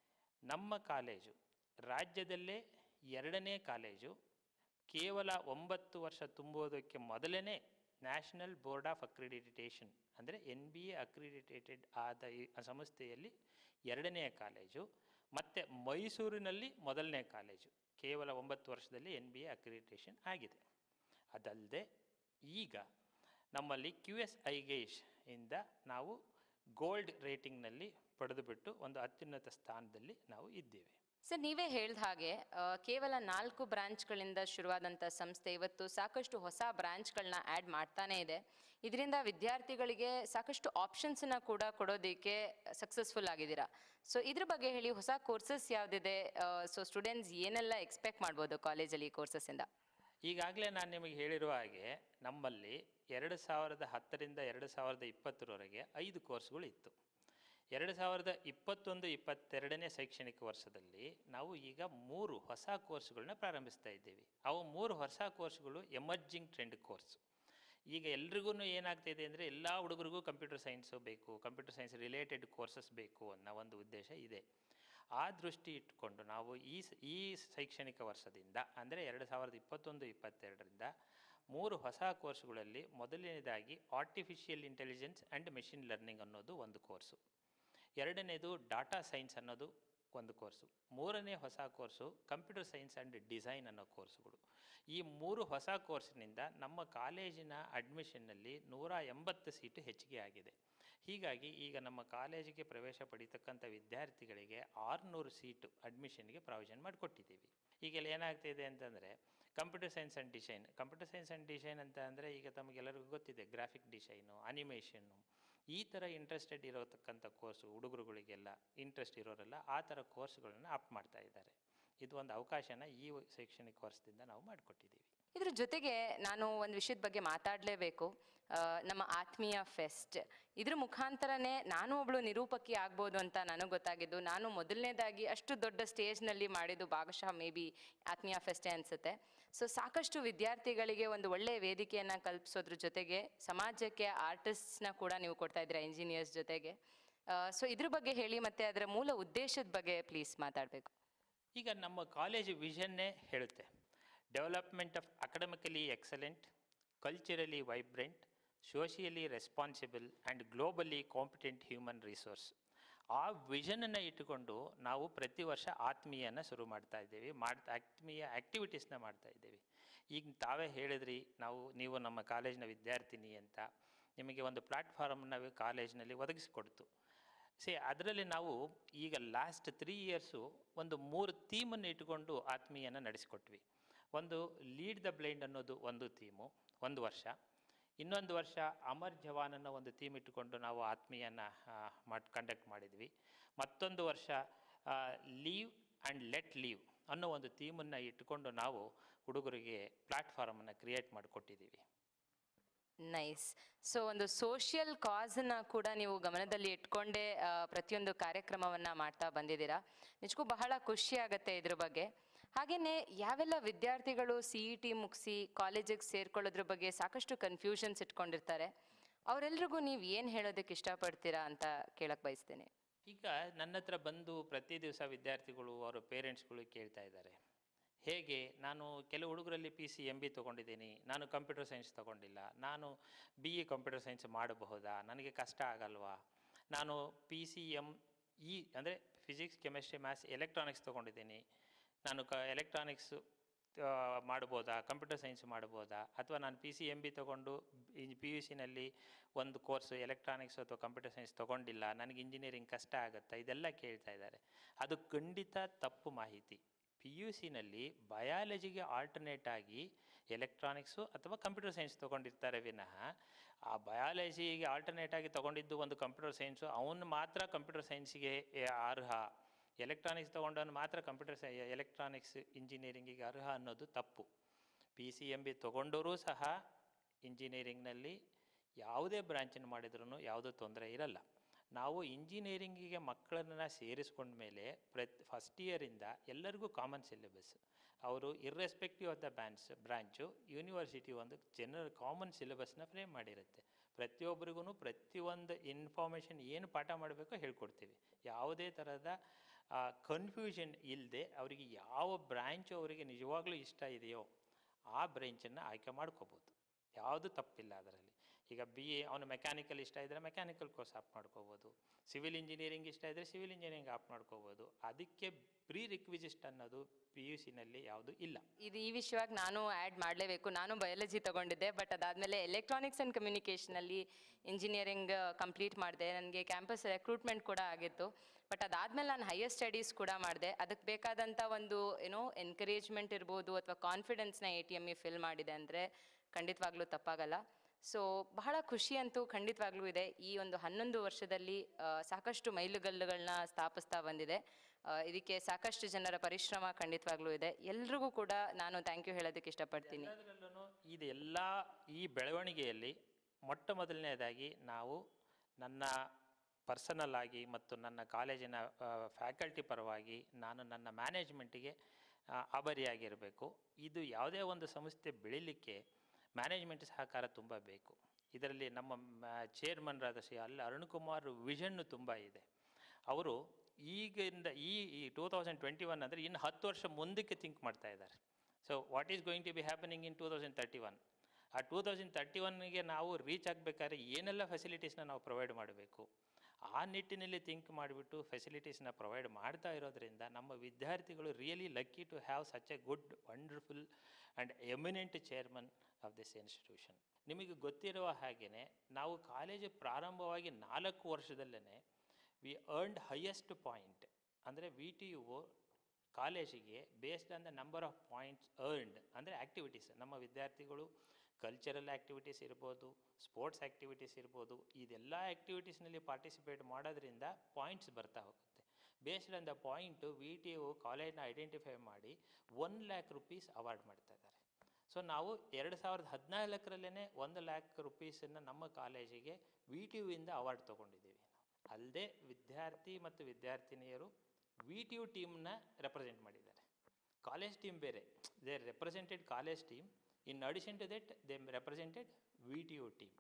ನಮ್ಮ ಕಾಲೇಜು ರಾಜ್ಯದಲ್ಲೇ ಎರಡನೇ ಕಾಲೇಜು ಕೇವಲ ಒಂಬತ್ತು ವರ್ಷ ತುಂಬುವುದಕ್ಕೆ ಮೊದಲನೇ ನ್ಯಾಷನಲ್ ಬೋರ್ಡ್ ಆಫ್ ಅಕ್ರಿಡಿಟೇಷನ್ ಅಂದರೆ ಎನ್ ಬಿ ಎ ಅಕ್ರಿಡಿಟೇಟೆಡ್ ಆದ ಈ ಸಂಸ್ಥೆಯಲ್ಲಿ ಎರಡನೆಯ ಕಾಲೇಜು ಮತ್ತು ಮೈಸೂರಿನಲ್ಲಿ ಮೊದಲನೇ ಕಾಲೇಜು ಕೇವಲ ಒಂಬತ್ತು ವರ್ಷದಲ್ಲಿ ಎನ್ ಬಿ ಎ ಅಕ್ರಿಡಿಟೇಷನ್ ಆಗಿದೆ ಅದಲ್ಲದೆ ಈಗ ನಮ್ಮಲ್ಲಿ ಕ್ಯೂ ಎಸ್ ಐಗೇಶ್ ಇಂದ ನಾವು ಗೋಲ್ಡ್ ರೇಟಿಂಗ್ನಲ್ಲಿ ಪಡೆದುಬಿಟ್ಟು ಒಂದು ಅತ್ಯುನ್ನತ ಸ್ಥಾನದಲ್ಲಿ ನಾವು ಇದ್ದೇವೆ
ಸರ್ ನೀವೇ ಹೇಳ್ದ ಹಾಗೆ ಆ, ಕೇವಲ ನಾಲ್ಕು ಬ್ರಾಂಚ್ಗಳಿಂದ ಶುರುವಾದಂಥ ಸಂಸ್ಥೆ ಇವತ್ತು ಸಾಕಷ್ಟು ಹೊಸ ಬ್ರಾಂಚ್ಗಳನ್ನ ಆ್ಯಡ್ ಮಾಡ್ತಾನೇ ಇದೆ ಇದರಿಂದ ವಿದ್ಯಾರ್ಥಿಗಳಿಗೆ ಸಾಕಷ್ಟು ಆಪ್ಷನ್ಸನ್ನ ಕೂಡ ಕೊಡೋದಕ್ಕೆ ಸಕ್ಸಸ್ಫುಲ್ ಆಗಿದ್ದೀರಾ ಸೊ ಇದ್ರ ಬಗ್ಗೆ ಹೇಳಿ ಹೊಸ ಕೋರ್ಸಸ್ ಯಾವುದಿದೆ ಸೊ ಸ್ಟೂಡೆಂಟ್ಸ್ ಏನೆಲ್ಲ ಎಕ್ಸ್ಪೆಕ್ಟ್ ಮಾಡ್ಬೋದು ಕಾಲೇಜಲ್ಲಿ ಈ ಕೋರ್ಸಸ್ಸಿಂದ
ಈಗಾಗಲೇ ನಾನು ನಿಮಗೆ ಹೇಳಿರುವ ಹಾಗೆ ನಮ್ಮಲ್ಲಿ ಎರಡು ಸಾವಿರದ ಹತ್ತರಿಂದ ಎರಡು ಸಾವಿರದ ಇಪ್ಪತ್ತರವರೆಗೆ ಐದು ಕೋರ್ಸ್ಗಳು ಇತ್ತು ಎರಡು ಸಾವಿರದ ಇಪ್ಪತ್ತೊಂದು ಇಪ್ಪತ್ತೆರಡನೇ ಶೈಕ್ಷಣಿಕ ವರ್ಷದಲ್ಲಿ ನಾವು ಈಗ ಮೂರು ಹೊಸ ಕೋರ್ಸ್ಗಳನ್ನ ಪ್ರಾರಂಭಿಸ್ತಾ ಇದ್ದೀವಿ ಅವು ಮೂರು ಹೊಸ ಕೋರ್ಸ್ಗಳು ಎಮರ್ಜಿಂಗ್ ಟ್ರೆಂಡ್ ಕೋರ್ಸ್ ಈಗ ಎಲ್ರಿಗೂ ಏನಾಗ್ತಿದೆ ಅಂದರೆ ಎಲ್ಲ ಹುಡುಗರಿಗೂ ಕಂಪ್ಯೂಟರ್ ಸೈನ್ಸು ಬೇಕು ಕಂಪ್ಯೂಟರ್ ಸೈನ್ಸ್ ರಿಲೇಟೆಡ್ ಕೋರ್ಸಸ್ ಬೇಕು ಅನ್ನೋ ಒಂದು ಉದ್ದೇಶ ಇದೆ ಆ ದೃಷ್ಟಿ ಇಟ್ಕೊಂಡು ನಾವು ಈ ಸ- ಈ ಶೈಕ್ಷಣಿಕ ವರ್ಷದಿಂದ ಅಂದರೆ ಎರಡು ಸಾವಿರದ ಇಪ್ಪತ್ತೊಂದು ಇಪ್ಪತ್ತೆರಡರಿಂದ ಮೂರು ಹೊಸ ಕೋರ್ಸ್ಗಳಲ್ಲಿ ಮೊದಲನೇದಾಗಿ artificial intelligence and machine learning ಅನ್ನೋದು ಒಂದು ಕೋರ್ಸು ಎರಡನೇದು ಡಾಟಾ ಸೈನ್ಸ್ ಅನ್ನೋದು ಒಂದು ಕೋರ್ಸು ಮೂರನೇ ಹೊಸ course computer science and design ಅನ್ನೋ ಕೋರ್ಸುಗಳು ಈ ಮೂರು ಹೊಸ ಕೋರ್ಸಿನಿಂದ ನಮ್ಮ ಕಾಲೇಜಿನ ಅಡ್ಮಿಷನ್ನಲ್ಲಿ ನೂರ ಎಂಬತ್ತು ಸೀಟು ಹೆಚ್ಚಿಗೆ ಆಗಿದೆ ಹೀಗಾಗಿ ಈಗ ನಮ್ಮ ಕಾಲೇಜಿಗೆ ಪ್ರವೇಶ ಪಡೀತಕ್ಕಂಥ ವಿದ್ಯಾರ್ಥಿಗಳಿಗೆ ಆರುನೂರು ಸೀಟು ಅಡ್ಮಿಷನ್ಗೆ ಪ್ರಾವಿಷನ್ ಮಾಡಿಕೊಟ್ಟಿದ್ದೀವಿ ಈಗೆಲ್ಲ ಏನಾಗ್ತಿದೆ ಅಂತಂದರೆ computer science and design computer science and design ಅಂತ ಅಂದರೆ ಈಗ ತಮಗೆಲ್ಲರಿಗೂ ಗೊತ್ತಿದೆ ಗ್ರಾಫಿಕ್ ಡಿಸೈನು ಅನಿಮೇಷನ್ನು ಈ ಥರ ಇಂಟ್ರೆಸ್ಟೆಡ್ ಇರೋತಕ್ಕಂಥ ಕೋರ್ಸು ಹುಡುಗರುಗಳಿಗೆಲ್ಲ ಇಂಟ್ರೆಸ್ಟ್ ಇರೋರೆಲ್ಲ ಆ ಥರ ಕೋರ್ಸ್ಗಳನ್ನು ಅಪ್ ಮಾಡ್ತಾ ಇದ್ದಾರೆ ಇದು ಒಂದು ಅವಕಾಶನ ಈ ಶೈಕ್ಷಣಿಕ ವರ್ಷದಿಂದ ನಾವು ಮಾಡಿಕೊಟ್ಟಿದ್ದೀವಿ
ಇದ್ರ ಜೊತೆಗೆ ನಾನು ಒಂದು ವಿಷಯದ ಬಗ್ಗೆ ಮಾತಾಡಲೇಬೇಕು ನಮ್ಮ ಆತ್ಮೀಯ ಫೆಸ್ಟ್ ಇದ್ರ ಮುಖಾಂತರನೇ ನಾನು ಒಬ್ಳು ನಿರೂಪಕಿ ಆಗ್ಬೋದು ಅಂತ ನನಗೆ ಗೊತ್ತಾಗಿದ್ದು ನಾನು ಮೊದಲನೇದಾಗಿ ಅಷ್ಟು ದೊಡ್ಡ ಸ್ಟೇಜ್ನಲ್ಲಿ ಮಾಡಿದ್ದು ಭಾಗಶಃ ಮೇ ಬಿ ಆತ್ಮೀಯ ಫೆಸ್ಟೇ ಅನಿಸುತ್ತೆ ಸೊ ಸಾಕಷ್ಟು ವಿದ್ಯಾರ್ಥಿಗಳಿಗೆ ಒಂದು ಒಳ್ಳೆಯ ವೇದಿಕೆಯನ್ನು ಕಲ್ಪಿಸೋದ್ರ ಜೊತೆಗೆ ಸಮಾಜಕ್ಕೆ ಆರ್ಟಿಸ್ಟ್ನ ಕೂಡ ನೀವು ಕೊಡ್ತಾ ಇದ್ದೀರಾ ಇಂಜಿನಿಯರ್ಸ್ ಜೊತೆಗೆ ಸೊ ಇದ್ರ ಬಗ್ಗೆ ಹೇಳಿ ಮತ್ತೆ ಅದರ ಮೂಲ ಉದ್ದೇಶದ ಬಗ್ಗೆ ಪ್ಲೀಸ್ ಮಾತಾಡಬೇಕು
ಈಗ ನಮ್ಮ ಕಾಲೇಜು ವಿಷನ್ನೇ ಹೇಳುತ್ತೆ development of academically excellent culturally vibrant socially responsible and globally competent human resource ಆ ವಿಷನನ್ನು ಇಟ್ಟುಕೊಂಡು ನಾವು ಪ್ರತಿ ವರ್ಷ ಆತ್ಮೀಯನ ಶುರು ಮಾಡ್ತಾ ಇದ್ದೇವೆ ಮಾಡ್ತಾ ಆತ್ಮೀಯ ಆ್ಯಕ್ಟಿವಿಟೀಸ್ನ ಮಾಡ್ತಾ ಇದ್ದೇವೆ ಈಗ ತಾವೇ ಹೇಳಿದ್ರಿ ನಾವು ನೀವು ನಮ್ಮ ಕಾಲೇಜಿನ ವಿದ್ಯಾರ್ಥಿನಿ ಅಂತ ನಿಮಗೆ ಒಂದು ಪ್ಲ್ಯಾಟ್ಫಾರ್ಮ್ನ ಕಾಲೇಜಿನಲ್ಲಿ ಒದಗಿಸಿಕೊಡ್ತು ಸಿ ಅದರಲ್ಲಿ ನಾವು ಈಗ ಲಾಸ್ಟ್ ತ್ರೀ ಇಯರ್ಸು ಒಂದು ಮೂರು ಥೀಮನ್ನು ಇಟ್ಟುಕೊಂಡು ಆತ್ಮೀಯನ ನಡೆಸಿಕೊಟ್ವಿ ಒಂದು ಲೀಡ್ ದ ಬ್ಲೈಂಡ್ ಅನ್ನೋದು ಒಂದು ಥೀಮು ಒಂದು ವರ್ಷ ಇನ್ನೊಂದು ವರ್ಷ ಅಮರ್ ಜವಾನ್ ಅನ್ನೋ ಒಂದು ಥೀಮ್ ಇಟ್ಟುಕೊಂಡು ನಾವು ಆತ್ಮೀಯನ ಮಾಡಿ ಕಂಡಕ್ಟ್ ಮಾಡಿದ್ವಿ ಮತ್ತೊಂದು ವರ್ಷ ಲೀವ್ ಆ್ಯಂಡ್ ಲೆಟ್ ಲೀವ್ ಅನ್ನೋ ಒಂದು ಥೀಮನ್ನು ಇಟ್ಟುಕೊಂಡು ನಾವು ಹುಡುಗರಿಗೆ ಪ್ಲ್ಯಾಟ್ಫಾರ್ಮನ್ನು ಕ್ರಿಯೇಟ್ ಮಾಡಿಕೊಟ್ಟಿದ್ದೀವಿ
ನೈಸ್ ಸೊ ಒಂದು ಸೋಷಿಯಲ್ ಕಾಸನ್ನ ಕೂಡ ನೀವು ಗಮನದಲ್ಲಿ ಇಟ್ಕೊಂಡೇ ಆ, ಪ್ರತಿಯೊಂದು ಕಾರ್ಯಕ್ರಮವನ್ನ ಮಾಡ್ತಾ ಬಂದಿದ್ದೀರಾ ನಿಜಕ್ಕೂ ಬಹಳ ಖುಷಿ ಆಗತ್ತೆ ಇದ್ರ ಬಗ್ಗೆ ಹಾಗೇನೆ ಯಾವೆಲ್ಲ ವಿದ್ಯಾರ್ಥಿಗಳು ಸಿ ಇ ಟಿ ಮುಗಿಸಿ ಕಾಲೇಜಿಗೆ ಸೇರ್ಕೊಳ್ಳೋದ್ರ ಬಗ್ಗೆ ಸಾಕಷ್ಟು ಕನ್ಫ್ಯೂಷನ್ಸ್ ಇಟ್ಕೊಂಡಿರ್ತಾರೆ ಅವರೆಲ್ರಿಗೂ ನೀವು ಏನು ಹೇಳೋದಕ್ಕೆ ಇಷ್ಟಪಡ್ತೀರಾ ಅಂತ ಕೇಳಕ್ ಬಯಸ್ತೇನೆ
ಈಗ ನನ್ನ ಹತ್ರ ಬಂದು ಪ್ರತಿ ದಿವಸ ವಿದ್ಯಾರ್ಥಿಗಳು ಅವರ ಪೇರೆಂಟ್ಸ್ಗಳು ಕೇಳ್ತಾ ಇದ್ದಾರೆ ಹೇಗೆ ನಾನು ಕೆಲವು ಹುಡುಗರಲ್ಲಿ ಪಿ ಸಿ ಎಮ್ ಬಿ ತೊಗೊಂಡಿದ್ದೀನಿ ನಾನು ಕಂಪ್ಯೂಟರ್ ಸೈನ್ಸ್ ತೊಗೊಂಡಿಲ್ಲ ನಾನು ಬಿ ಎ ಕಂಪ್ಯೂಟರ್ ಸೈನ್ಸ್ ಮಾಡಬಹುದಾ ನನಗೆ ಕಷ್ಟ ಆಗಲ್ವಾ ನಾನು ಪಿ ಸಿ ಎಮ್ ಇ ಅಂದರೆ ಫಿಸಿಕ್ಸ್ ಕೆಮಿಸ್ಟ್ರಿ ಮ್ಯಾಥ್ಸ್ ಎಲೆಕ್ಟ್ರಾನಿಕ್ಸ್ ತೊಗೊಂಡಿದ್ದೀನಿ ನಾನು ಕ ಎಲೆಕ್ಟ್ರಾನಿಕ್ಸ್ ಮಾಡ್ಬೋದಾ ಕಂಪ್ಯೂಟರ್ ಸೈನ್ಸ್ ಮಾಡ್ಬೋದಾ ಅಥವಾ ನಾನು ಪಿ ಸಿ ಎಮ್ ಬಿ ತೊಗೊಂಡು ಪಿ ಯು ಸಿನಲ್ಲಿ ಒಂದು ಕೋರ್ಸ್ ಎಲೆಕ್ಟ್ರಾನಿಕ್ಸ್ ಅಥವಾ ಕಂಪ್ಯೂಟರ್ ಸೈನ್ಸ್ ತೊಗೊಂಡಿಲ್ಲ ನನಗೆ ಇಂಜಿನಿಯರಿಂಗ್ ಕಷ್ಟ ಆಗುತ್ತಾ ಇದೆಲ್ಲ ಕೇಳ್ತಾ ಇದ್ದಾರೆ ಅದು ಖಂಡಿತ ತಪ್ಪು ಮಾಹಿತಿ ಪಿ ಯು ಸಿನಲ್ಲಿ ಬಯಾಲಜಿಗೆ ಆಲ್ಟರ್ನೇಟ್ ಆಗಿ ಎಲೆಕ್ಟ್ರಾನಿಕ್ಸು ಅಥವಾ ಕಂಪ್ಯೂಟರ್ ಸೈನ್ಸ್ ತೊಗೊಂಡಿರ್ತಾರೆ ವಿನಃ ಆ ಬಯಾಲಜಿಗೆ ಆಲ್ಟರ್ನೇಟ್ ಆಗಿ ತೊಗೊಂಡಿದ್ದು ಒಂದು ಕಂಪ್ಯೂಟರ್ ಸೈನ್ಸು ಅವನು ಮಾತ್ರ ಕಂಪ್ಯೂಟರ್ ಸೈನ್ಸಿಗೆ ಅರ್ಹ ಎಲೆಕ್ಟ್ರಾನಿಕ್ಸ್ ತೊಗೊಂಡವನು ಮಾತ್ರ ಕಂಪ್ಯೂಟರ್ ಸೈ ಎಲೆಕ್ಟ್ರಾನಿಕ್ಸ್ ಇಂಜಿನಿಯರಿಂಗಿಗೆ ಅರ್ಹ ಅನ್ನೋದು ತಪ್ಪು ಪಿ ಸಿ ಎಮ್ ಬಿ ತೊಗೊಂಡರೂ ಸಹ ಇಂಜಿನಿಯರಿಂಗ್ನಲ್ಲಿ ಯಾವುದೇ ಬ್ರ್ಯಾಂಚನ್ನು ಮಾಡಿದ್ರೂ ಯಾವುದೂ ತೊಂದರೆ ಇರಲ್ಲ ನಾವು ಇಂಜಿನಿಯರಿಂಗಿಗೆ ಮಕ್ಕಳನ್ನು ಸೇರಿಸ್ಕೊಂಡ ಮೇಲೆ ಪ್ರತ್ ಫಸ್ಟ್ ಇಯರಿಂದ ಎಲ್ಲರಿಗೂ ಕಾಮನ್ ಸಿಲೆಬಸ್ ಅವರು irrespective of the bans branch university ಒಂದು ಜನರಲ್ ಕಾಮನ್ ಸಿಲೆಬಸ್ನ ಫ್ರೇಮ್ ಮಾಡಿರುತ್ತೆ ಪ್ರತಿಯೊಬ್ಬರಿಗೂ ಪ್ರತಿಯೊಂದು ಇನ್ಫಾರ್ಮೇಷನ್ ಏನು ಪಾಠ ಮಾಡಬೇಕೋ ಹೇಳ್ಕೊಡ್ತೀವಿ ಯಾವುದೇ ಥರದ ಕನ್ಫ್ಯೂಷನ್ ಇಲ್ಲದೆ ಅವರಿಗೆ ಯಾವ ಬ್ರ್ಯಾಂಚು ಅವರಿಗೆ ನಿಜವಾಗ್ಲೂ ಇಷ್ಟ ಇದೆಯೋ ಆ ಬ್ರಾಂಚನ್ನು ಆಯ್ಕೆ ಮಾಡ್ಕೋಬೋದು ಯಾವುದು ತಪ್ಪಿಲ್ಲ ಅದರಲ್ಲಿ ಈಗ ಬಿ ಎ ಅವನು ಮೆಕ್ಯಾನಿಕಲ್ ಇಷ್ಟ ಇದ್ದರೆ ಮೆಕ್ಯಾನಿಕಲ್ ಕೋರ್ಸ್ ಆಪ್ ಮಾಡ್ಕೋಬೋದು ಸಿವಿಲ್ ಇಂಜಿನಿಯರಿಂಗ್ ಇಷ್ಟ ಇದ್ದರೆ ಸಿವಿಲ್ ಇಂಜಿನಿಯರಿಂಗ್ ಆಪ್ ಮಾಡ್ಕೋಬೋದು ಅದಕ್ಕೆ ಪ್ರೀ ರಿಕ್ವಿಸಿಸ್ಟ್ ಅನ್ನೋದು ಪಿ ಯು ಸಿನಲ್ಲಿ ಯಾವುದು ಇಲ್ಲ
ಇದು ಈ ವಿಷಯವಾಗಿ ನಾನು ಆ್ಯಡ್ ಮಾಡಲೇಬೇಕು ನಾನು ಬಯಾಲಜಿ ತಗೊಂಡಿದ್ದೆ ಬಟ್ ಅದಾದಮೇಲೆ ಎಲೆಕ್ಟ್ರಾನಿಕ್ಸ್ ಆ್ಯಂಡ್ ಕಮ್ಯುನಿಕೇಷನಲ್ಲಿ ಇಂಜಿನಿಯರಿಂಗ್ ಕಂಪ್ಲೀಟ್ ಮಾಡಿದೆ ನನಗೆ ಕ್ಯಾಂಪಸ್ ರೆಕ್ರೂಟ್ಮೆಂಟ್ ಕೂಡ ಆಗಿತ್ತು ಬಟ್ ಅದಾದಮೇಲೆ ನಾನು ಹೈಯರ್ ಸ್ಟಡೀಸ್ ಕೂಡ ಮಾಡಿದೆ ಅದಕ್ಕೆ ಬೇಕಾದಂಥ ಒಂದು ಏನೋ ಎನ್ಕರೇಜ್ಮೆಂಟ್ ಇರ್ಬೋದು ಅಥವಾ ಕಾನ್ಫಿಡೆನ್ಸ್ನ A T M E fill ಮಾಡಿದೆ ಅಂದರೆ ಖಂಡಿತವಾಗ್ಲೂ ತಪ್ಪಾಗಲ್ಲ ಸೊ ಬಹಳ ಖುಷಿ ಅಂತೂ ಖಂಡಿತವಾಗ್ಲೂ ಇದೆ ಈ ಒಂದು ಹನ್ನೊಂದು ವರ್ಷದಲ್ಲಿ ಆ, ಸಾಕಷ್ಟು ಮೈಲುಗಲ್ಲುಗಳನ್ನ ಸ್ಥಾಪಿಸ್ತಾ ಬಂದಿದೆ ಆ, ಇದಕ್ಕೆ ಸಾಕಷ್ಟು ಜನರ ಪರಿಶ್ರಮ ಖಂಡಿತವಾಗ್ಲೂ ಇದೆ ಎಲ್ರಿಗೂ ಕೂಡ ನಾನು ಥ್ಯಾಂಕ್ ಯು ಹೇಳೋದಕ್ಕೆ ಇಷ್ಟಪಡ್ತೀನಿ
ಎಲ್ಲದರಲ್ಲೂ ಇದು ಎಲ್ಲ ಈ ಬೆಳವಣಿಗೆಯಲ್ಲಿ ಮೊಟ್ಟ ಮೊದಲನೇದಾಗಿ ನಾವು ನನ್ನ ಪರ್ಸನಲ್ ಆಗಿ ಮತ್ತು ನನ್ನ ಕಾಲೇಜಿನ ಫ್ಯಾಕಲ್ಟಿ ಪರವಾಗಿ ನಾನು ನನ್ನ ಮ್ಯಾನೇಜ್ಮೆಂಟಿಗೆ ಆಭಾರಿಯಾಗಿರಬೇಕು ಇದು ಯಾವುದೇ ಒಂದು ಸಂಸ್ಥೆ ಬೆಳೀಲಿಕ್ಕೆ ಮ್ಯಾನೇಜ್ಮೆಂಟ್ ಸಹಕಾರ ತುಂಬ ಬೇಕು ಇದರಲ್ಲಿ ನಮ್ಮ ಚೇರ್ಮನ್ರಾದ ಶ್ರೀ ಅಲ್ಲ ಅರುಣ್ ಕುಮಾರ್ ವಿಷನ್ನು ತುಂಬ ಇದೆ ಅವರು ಈಗಿಂದ ಈ ಟೂ ತೌಸಂಡ್ ಟ್ವೆಂಟಿ ಒನ್ ಅಂದರೆ ಇನ್ನು ಹತ್ತು ವರ್ಷ ಮುಂದಕ್ಕೆ ಥಿಂಕ್ ಮಾಡ್ತಾ ಇದ್ದಾರೆ so what is going to be happening in two thousand thirty one ಆ ಟೂ ತೌಸಂಡ್ ತರ್ಟಿ ಒನ್ಗೆ ನಾವು ರೀಚ್ ಆಗಬೇಕಾದ್ರೆ ಏನೆಲ್ಲ ಫೆಸಿಲಿಟೀಸ್ನ ನಾವು ಪ್ರೊವೈಡ್ ಮಾಡಬೇಕು ಆ ನಿಟ್ಟಿನಲ್ಲಿ ಥಿಂಕ್ ಮಾಡಿಬಿಟ್ಟು ಫೆಸಿಲಿಟೀಸ್ನ ಪ್ರೊವೈಡ್ ಮಾಡ್ತಾ ಇರೋದ್ರಿಂದ ನಮ್ಮ ವಿದ್ಯಾರ್ಥಿಗಳು really lucky to have such a good wonderful and eminent chairman of this institution ನಿಮಗೆ ಗೊತ್ತಿರುವ ಹಾಗೆಯೇ ನಾವು ಕಾಲೇಜು ಪ್ರಾರಂಭವಾಗಿ ನಾಲ್ಕು ವರ್ಷದಲ್ಲೇ ವಿ ಅರ್ನ್ಡ್ ಹೈಯೆಸ್ಟ್ ಪಾಯಿಂಟ್ ಅಂದರೆ ವಿ ಟಿ ಯು ಕಾಲೇಜಿಗೆ based on the number of points earned ಅಂದರೆ ಆ್ಯಕ್ಟಿವಿಟೀಸ್ ನಮ್ಮ ವಿದ್ಯಾರ್ಥಿಗಳು ಕಲ್ಚರಲ್ ಆ್ಯಕ್ಟಿವಿಟೀಸ್ ಇರ್ಬೋದು ಸ್ಪೋರ್ಟ್ಸ್ ಆ್ಯಕ್ಟಿವಿಟೀಸ್ ಇರ್ಬೋದು ಇದೆಲ್ಲ ಆ್ಯಕ್ಟಿವಿಟೀಸ್ನಲ್ಲಿ ಪಾರ್ಟಿಸಿಪೇಟ್ ಮಾಡೋದ್ರಿಂದ ಪಾಯಿಂಟ್ಸ್ ಬರ್ತಾ ಹೋಗುತ್ತೆ based on the point V T U ಕಾಲೇಜ್ನ ಐಡೆಂಟಿಫೈ ಮಾಡಿ ಒನ್ ಲ್ಯಾಕ್ ರುಪೀಸ್ ಅವಾರ್ಡ್ ಮಾಡ್ತಾ ಇದ್ದಾರೆ ಸೊ ನಾವು ಎರಡು ಸಾವಿರದ ಹದಿನಾಲ್ಕರಲ್ಲೇ ಒಂದು ಲ್ಯಾಕ್ ರುಪೀಸನ್ನು ನಮ್ಮ ಕಾಲೇಜಿಗೆ ವಿ ಟಿ ಯುವಿಂದ ಅವಾರ್ಡ್ ತೊಗೊಂಡಿದ್ದೀವಿ ಅಲ್ಲದೆ ವಿದ್ಯಾರ್ಥಿ ಮತ್ತು ವಿದ್ಯಾರ್ಥಿನಿಯರು ವಿ ಟಿ ಯು ಟೀಮ್ನ ರೆಪ್ರೆಸೆಂಟ್ ಮಾಡಿದ್ದಾರೆ ಕಾಲೇಜ್ ಟೀಮ್ ಬೇರೆ they represented college team in addition to that they represented V T U team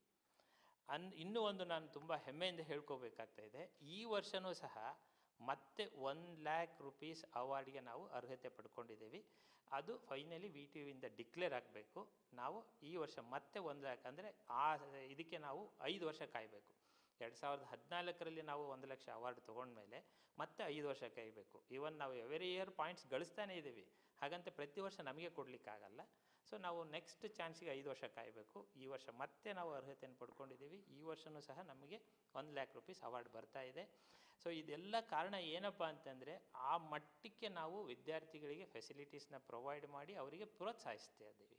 and ಇನ್ನೂ ಒಂದು ನಾನು ತುಂಬ ಹೆಮ್ಮೆಯಿಂದ ಹೇಳ್ಕೋಬೇಕಾಗ್ತಾ ಇದೆ ಈ ವರ್ಷವೂ ಸಹ ಮತ್ತೆ ಒನ್ ಲ್ಯಾಕ್ ರುಪೀಸ್ ಅವಾರ್ಡ್ಗೆ ನಾವು ಅರ್ಹತೆ ಪಡ್ಕೊಂಡಿದ್ದೀವಿ ಅದು ಫೈನಲಿ ವಿ ಟಿ ಯುವಿಂದ ಡಿಕ್ಲೇರ್ ಆಗಬೇಕು ನಾವು ಈ ವರ್ಷ ಮತ್ತೆ ಒಂದು ಲ್ಯಾಕ್ ಅಂದರೆ ಆ ಇದಕ್ಕೆ ನಾವು ಐದು ವರ್ಷ ಕಾಯಬೇಕು ಎರಡು ಸಾವಿರದ ಹದಿನಾಲ್ಕರಲ್ಲಿ ನಾವು ಒಂದು ಲಕ್ಷ ಅವಾರ್ಡ್ ತೊಗೊಂಡ್ಮೇಲೆ ಮತ್ತೆ ಐದು ವರ್ಷ ಕಾಯಬೇಕು ಈವನ್ ನಾವು ಎವ್ರಿ ಇಯರ್ ಪಾಯಿಂಟ್ಸ್ ಗಳಿಸ್ತಾನೆ ಇದ್ದೀವಿ ಹಾಗಂತ ಪ್ರತಿ ವರ್ಷ ನಮಗೆ ಕೊಡಲಿಕ್ಕಾಗಲ್ಲ ಸೊ ನಾವು ನೆಕ್ಸ್ಟ್ ಚಾನ್ಸಿಗೆ ಐದು ವರ್ಷ ಕಾಯಬೇಕು ಈ ವರ್ಷ ಮತ್ತೆ ನಾವು ಅರ್ಹತೆಯನ್ನು ಪಡ್ಕೊಂಡಿದ್ದೀವಿ ಈ ವರ್ಷವೂ ಸಹ ನಮಗೆ ಒಂದು ಲ್ಯಾಕ್ ರುಪೀಸ್ ಅವಾರ್ಡ್ ಬರ್ತಾ ಇದೆ ಸೊ ಇದೆಲ್ಲ ಕಾರಣ ಏನಪ್ಪ ಅಂತಂದರೆ ಆ ಮಟ್ಟಕ್ಕೆ ನಾವು ವಿದ್ಯಾರ್ಥಿಗಳಿಗೆ ಫೆಸಿಲಿಟೀಸ್ನ ಪ್ರೊವೈಡ್ ಮಾಡಿ ಅವರಿಗೆ ಪ್ರೋತ್ಸಾಹಿಸ್ತಾ ಇದ್ದೀವಿ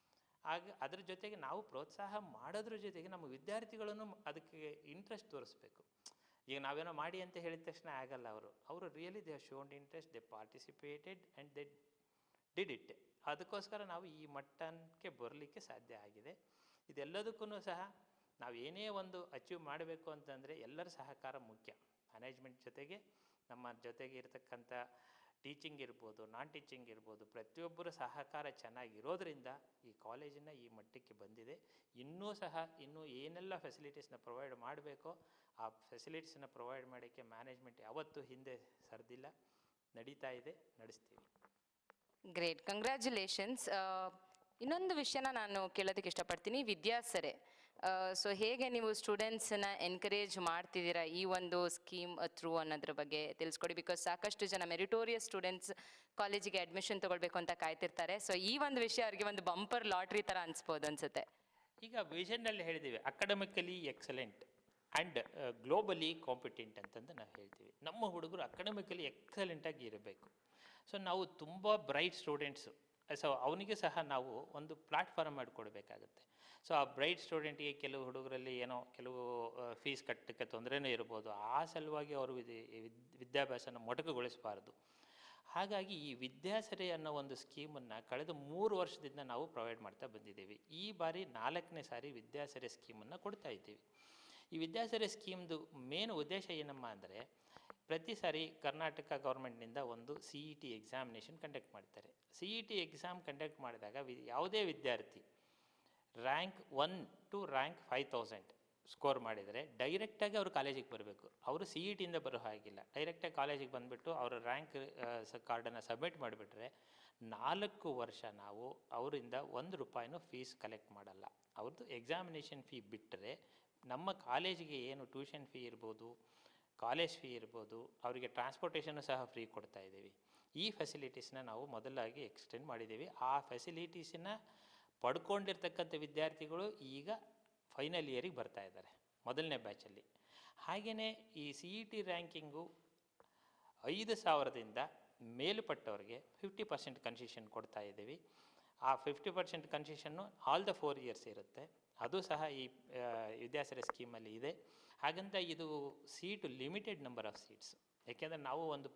ಆಗ ಅದ್ರ ಜೊತೆಗೆ ನಾವು ಪ್ರೋತ್ಸಾಹ ಮಾಡೋದ್ರ ಜೊತೆಗೆ ನಮ್ಮ ವಿದ್ಯಾರ್ಥಿಗಳನ್ನು ಅದಕ್ಕೆ ಇಂಟ್ರೆಸ್ಟ್ ತೋರಿಸ್ಬೇಕು ಈಗ ನಾವೇನೋ ಮಾಡಿ ಅಂತ ಹೇಳಿದ ತಕ್ಷಣ ಆಗಲ್ಲ ಅವರು ಅವರು really they shown interest they participated and they did it ಅದಕ್ಕೋಸ್ಕರ ನಾವು ಈ ಮಟ್ಟಕ್ಕೆ ಬರಲಿಕ್ಕೆ ಸಾಧ್ಯ ಆಗಿದೆ ಇದೆಲ್ಲದಕ್ಕೂ ಸಹ ನಾವು ಏನೇ ಒಂದು ಅಚೀವ್ ಮಾಡಬೇಕು ಅಂತಂದರೆ ಎಲ್ಲರ ಸಹಕಾರ ಮುಖ್ಯ ಮ್ಯಾನೇಜ್ಮೆಂಟ್ ಜೊತೆಗೆ ನಮ್ಮ ಜೊತೆಗೆ ಇರತಕ್ಕಂಥ ಟೀಚಿಂಗ್ ಇರ್ಬೋದು ನಾನ್ ಟೀಚಿಂಗ್ ಇರ್ಬೋದು ಪ್ರತಿಯೊಬ್ಬರ ಸಹಕಾರ ಚೆನ್ನಾಗಿರೋದ್ರಿಂದ ಈ ಕಾಲೇಜಿನ ಈ ಮಟ್ಟಕ್ಕೆ ಬಂದಿದೆ ಇನ್ನೂ ಸಹ ಇನ್ನೂ ಏನೆಲ್ಲ ಫೆಸಿಲಿಟೀಸ್ನ ಪ್ರೊವೈಡ್ ಮಾಡಬೇಕೋ ಆ ಫೆಸಿಲಿಟೀಸನ್ನ ಪ್ರೊವೈಡ್ ಮಾಡೋಕ್ಕೆ ಮ್ಯಾನೇಜ್ಮೆಂಟ್ ಯಾವತ್ತೂ ಹಿಂದೆ ಸರಿದಿಲ್ಲ ನಡೀತಾ ಇದೆ ನಡೆಸ್ತೀವಿ
ಗ್ರೇಟ್ ಕಂಗ್ರ್ಯಾಚುಲೇಷನ್ಸ್ ಇನ್ನೊಂದು ವಿಷಯನ ನಾನು ಕೇಳೋದಕ್ಕೆ ಇಷ್ಟಪಡ್ತೀನಿ ವಿದ್ಯಾಸರೆ ಸೊ ಹೇಗೆ ನೀವು ಸ್ಟೂಡೆಂಟ್ಸನ್ನ ಎನ್ಕರೇಜ್ ಮಾಡ್ತಿದ್ದೀರಾ ಈ ಒಂದು ಸ್ಕೀಮ್ ಥ್ರೂ ಅನ್ನೋದ್ರ ಬಗ್ಗೆ ತಿಳಿಸ್ಕೊಡಿ ಬಿಕಾಸ್ ಸಾಕಷ್ಟು ಜನ ಮೆರಿಟೋರಿಯಸ್ ಸ್ಟೂಡೆಂಟ್ಸ್ ಕಾಲೇಜಿಗೆ ಅಡ್ಮಿಷನ್ ತಗೊಳ್ಬೇಕು ಅಂತ ಕಾಯ್ತಿರ್ತಾರೆ ಸೊ ಈ ಒಂದು ವಿಷಯ ಅವ್ರಿಗೆ ಒಂದು ಬಂಪರ್ ಲಾಟ್ರಿ ಥರ ಅನ್ಸ್ಬೋದು ಅನ್ಸುತ್ತೆ
ಈಗ ವಿಷನ್ನಲ್ಲಿ ಹೇಳಿದ್ದೀವಿ academically excellent and globally competent ಅಂತಂದು ನಾವು ಹೇಳ್ತೀವಿ ನಮ್ಮ ಹುಡುಗರು ಅಕಾಡೆಮಿಕಲಿ ಎಕ್ಸಲೆಂಟಾಗಿ ಇರಬೇಕು ಸೊ ನಾವು ತುಂಬ ಬ್ರೈಟ್ ಸ್ಟೂಡೆಂಟ್ಸು ಸೊ ಅವನಿಗೆ ಸಹ ನಾವು ಒಂದು ಪ್ಲಾಟ್ಫಾರ್ಮ್ ಮಾಡಿಕೊಡ್ಬೇಕಾಗುತ್ತೆ ಸೊ ಆ ಬ್ರೈಟ್ ಸ್ಟೂಡೆಂಟಿಗೆ ಕೆಲವು ಹುಡುಗರಲ್ಲಿ ಏನೋ ಕೆಲವು ಫೀಸ್ ಕಟ್ಟಕ್ಕೆ ತೊಂದರೆನೂ ಇರ್ಬೋದು ಆ ಸಲುವಾಗಿ ಅವರು ವಿದ್- ವಿದ್- ವಿದ್ಯಾಭ್ಯಾಸನ ಮೊಟಕುಗೊಳಿಸಬಾರ್ದು ಹಾಗಾಗಿ ಈ ವಿದ್ಯಾಸರೆ ಅನ್ನೋ ಒಂದು ಸ್ಕೀಮನ್ನು ಕಳೆದ ಮೂರು ವರ್ಷದಿಂದ ನಾವು ಪ್ರೊವೈಡ್ ಮಾಡ್ತಾ ಬಂದಿದ್ದೀವಿ ಈ ಬಾರಿ ನಾಲ್ಕನೇ ಸಾರಿ ವಿದ್ಯಾಸರೆ ಸ್ಕೀಮನ್ನು ಕೊಡ್ತಾ ಇದ್ದೀವಿ ಈ ವಿದ್ಯಾಸರೆ ಸ್ಕೀಮ್ದು ಮೇನ್ ಉದ್ದೇಶ ಏನಮ್ಮ ಅಂದರೆ ಪ್ರತಿ ಸಾರಿ ಕರ್ನಾಟಕ ಗೌರ್ಮೆಂಟ್ನಿಂದ ಒಂದು C E T examination conduct ಮಾಡ್ತಾರೆ C E T exam conduct ಮಾಡಿದಾಗ ವಿ ಯಾವುದೇ ವಿದ್ಯಾರ್ಥಿ rank one to rank five thousand score ಮಾಡಿದರೆ ಡೈರೆಕ್ಟಾಗಿ ಅವರು ಕಾಲೇಜಿಗೆ ಬರಬೇಕು ಅವರು ಸಿ ಇ ಟಿಯಿಂದ ಬರೋ ಹಾಗಿಲ್ಲ ಡೈರೆಕ್ಟಾಗಿ ಕಾಲೇಜಿಗೆ ಬಂದುಬಿಟ್ಟು ಅವರ ರ್ಯಾಂಕ್ ಕಾರ್ಡನ್ನು ಸಬ್ಮಿಟ್ ಮಾಡಿಬಿಟ್ರೆ ನಾಲ್ಕು ವರ್ಷ ನಾವು ಅವರಿಂದ ಒಂದು ರೂಪಾಯಿನೂ ಫೀಸ್ ಕಲೆಕ್ಟ್ ಮಾಡಲ್ಲ ಅವ್ರದ್ದು ಎಕ್ಸಾಮಿನೇಷನ್ ಫೀ ಬಿಟ್ಟರೆ ನಮ್ಮ ಕಾಲೇಜಿಗೆ ಏನು ಟ್ಯೂಷನ್ ಫೀ ಇರ್ಬೋದು ಕಾಲೇಜ್ ಫೀ ಇರ್ಬೋದು ಅವರಿಗೆ ಟ್ರಾನ್ಸ್ಪೋರ್ಟೇಷನ್ನು ಸಹ ಫ್ರೀ ಕೊಡ್ತಾ ಇದ್ದೀವಿ ಈ ಫೆಸಿಲಿಟೀಸ್ನ ನಾವು ಮೊದಲಾಗಿ ಎಕ್ಸ್ಟೆಂಡ್ ಮಾಡಿದ್ದೀವಿ ಆ ಫೆಸಿಲಿಟೀಸನ್ನ ಪಡ್ಕೊಂಡಿರ್ತಕ್ಕಂಥ ವಿದ್ಯಾರ್ಥಿಗಳು ಈಗ ಫೈನಲ್ ಇಯರಿಗೆ ಬರ್ತಾ ಇದ್ದಾರೆ ಮೊದಲನೇ ಬ್ಯಾಚಲ್ಲಿ ಹಾಗೆಯೇ ಈ ಸಿ ಇ ಟಿ ರ್ಯಾಂಕಿಂಗು ಐದು ಸಾವಿರದಿಂದ ಮೇಲ್ಪಟ್ಟವರಿಗೆ ಫಿಫ್ಟಿ ಪರ್ಸೆಂಟ್ ಕನ್ಸೆಷನ್ ಕೊಡ್ತಾ ಇದ್ದೀವಿ ಆ fifty percent concession all the four years ಇರುತ್ತೆ ಅದು ಸಹ ಈ ಆ, ವಿದ್ಯಾಸರೆ ಸ್ಕೀಮಲ್ಲಿ ಇದೆ ಹಾಗಂತ ಇದು seat limited number of seats ಯಾಕೆಂದರೆ ನಾವು ಒಂದು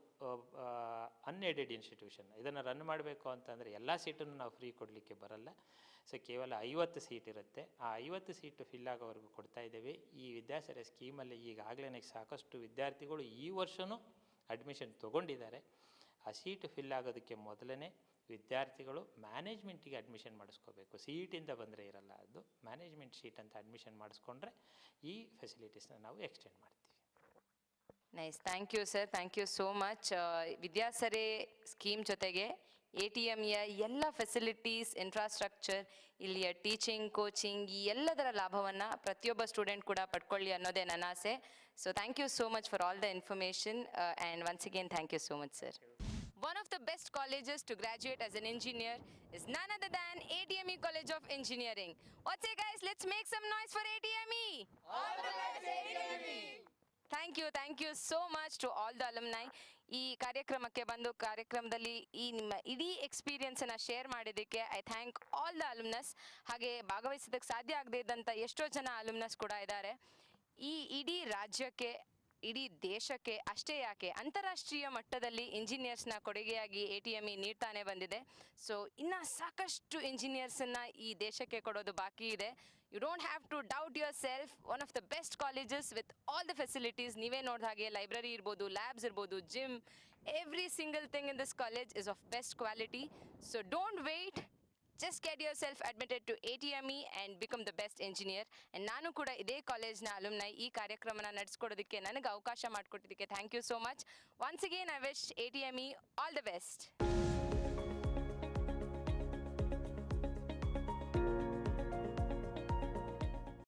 ಅನ್ಎಡೆಡ್ ಇನ್ಸ್ಟಿಟ್ಯೂಷನ್ ಇದನ್ನು ರನ್ ಮಾಡಬೇಕು ಅಂತಂದರೆ ಎಲ್ಲ ಸೀಟನ್ನು ನಾವು ಫ್ರೀ ಕೊಡಲಿಕ್ಕೆ ಬರಲ್ಲ ಸೊ ಕೇವಲ ಐವತ್ತು ಸೀಟ್ ಇರುತ್ತೆ ಆ ಐವತ್ತು ಸೀಟು ಫಿಲ್ ಆಗೋವರೆಗೂ ಕೊಡ್ತಾ ಇದ್ದೇವೆ ಈ ವಿದ್ಯಾಸರೆ ಸ್ಕೀಮಲ್ಲಿ ಈಗಾಗಲೇ ಸಾಕಷ್ಟು ವಿದ್ಯಾರ್ಥಿಗಳು ಈ ವರ್ಷವೂ ಅಡ್ಮಿಷನ್ ತೊಗೊಂಡಿದ್ದಾರೆ ಆ ಸೀಟು ಫಿಲ್ ಆಗೋದಕ್ಕೆ ಮೊದಲನೇ ವಿದ್ಯಾರ್ಥಿಗಳು ಮ್ಯಾನೇಜ್ಮೆಂಟಿಗೆ ಅಡ್ಮಿಷನ್ ಮಾಡಿಸ್ಕೋಬೇಕು ಸಿ ಇ ಟಿಯಿಂದ ಬಂದರೆ ಇರಲ್ಲ ಅದು ಮ್ಯಾನೇಜ್ಮೆಂಟ್ ಶೀಟ್ ಅಂತ ಅಡ್ಮಿಷನ್ ಮಾಡಿಸ್ಕೊಂಡ್ರೆ ಈ ಫೆಸಿಲಿಟೀಸ್ನ ನಾವು ಎಕ್ಸ್ಟೆಂಡ್ ಮಾಡ್ತೀವಿ
nice thank you sir thank you so much Vidyasare scheme ಜೊತೆಗೆ ಎ ಟಿ ಎಮ್ಯ ಎಲ್ಲ ಫೆಸಿಲಿಟೀಸ್ ಇನ್ಫ್ರಾಸ್ಟ್ರಕ್ಚರ್ ಇಲ್ಲಿಯ ಟೀಚಿಂಗ್ ಕೋಚಿಂಗ್ ಈ ಎಲ್ಲದರ ಲಾಭವನ್ನು ಪ್ರತಿಯೊಬ್ಬ ಸ್ಟೂಡೆಂಟ್ ಕೂಡ ಪಡ್ಕೊಳ್ಳಿ ಅನ್ನೋದೇ ನನ್ನ ಆಸೆ so thank you so much for all the information and once again thank you so much sir One of the best colleges to graduate as an engineer is none other than ATME College of Engineering. What's say guys, let's make some noise for ATME! All the best ATME! Thank you thank you so much to all the alumni ಈ ಕಾರ್ಯಕ್ರಮಕ್ಕೆ ಬಂದು ಕಾರ್ಯಕ್ರಮದಲ್ಲಿ ಈ ನಿಮ್ಮ ಇಡೀ ಎಕ್ಸ್ಪೀರಿಯನ್ಸನ್ನು ಶೇರ್ ಮಾಡಿದ್ದಕ್ಕೆ I thank all the alumnus ಹಾಗೆ ಭಾಗವಹಿಸೋದಕ್ಕೆ ಸಾಧ್ಯ ಆಗದೇ ಇದ್ದಂಥ ಎಷ್ಟೋ ಜನ ಅಲಮ್ನಸ್ ಕೂಡ ಇದ್ದಾರೆ ಈ ಇಡೀ ರಾಜ್ಯಕ್ಕೆ ಇಡೀ ದೇಶಕ್ಕೆ ಅಷ್ಟೇ ಯಾಕೆ ಅಂತಾರಾಷ್ಟ್ರೀಯ ಮಟ್ಟದಲ್ಲಿ ಇಂಜಿನಿಯರ್ಸ್ನ ಕೊಡುಗೆಯಾಗಿ ಎ ಟಿ ಎಮ್ ಇ ನೀಡ್ತಾನೆ ಬಂದಿದೆ ಸೊ ಇನ್ನು ಸಾಕಷ್ಟು ಇಂಜಿನಿಯರ್ಸನ್ನು ಈ ದೇಶಕ್ಕೆ ಕೊಡೋದು ಬಾಕಿ ಇದೆ you don't have to doubt yourself one of the best colleges with all the facilities ನೀವೇ ನೋಡಿದ ಹಾಗೆ ಲೈಬ್ರರಿ ಇರ್ಬೋದು ಲ್ಯಾಬ್ಸ್ ಇರ್ಬೋದು gym every single thing in this college is of best quality so don't wait just get yourself admitted to A T M E and become the best engineer and ನಾನು ಕೂಡ ಇದೇ ಕಾಲೇಜ್ನ ಅಲುಮ್ನೈ ಈ ಕಾರ್ಯಕ್ರಮನ ನಡೆಸ್ಕೊಡೋದಕ್ಕೆ ನನಗೆ ಅವಕಾಶ ಮಾಡಿಕೊಟ್ಟಿದ್ದಕ್ಕೆ thank you so much once again I wish A T M E all the best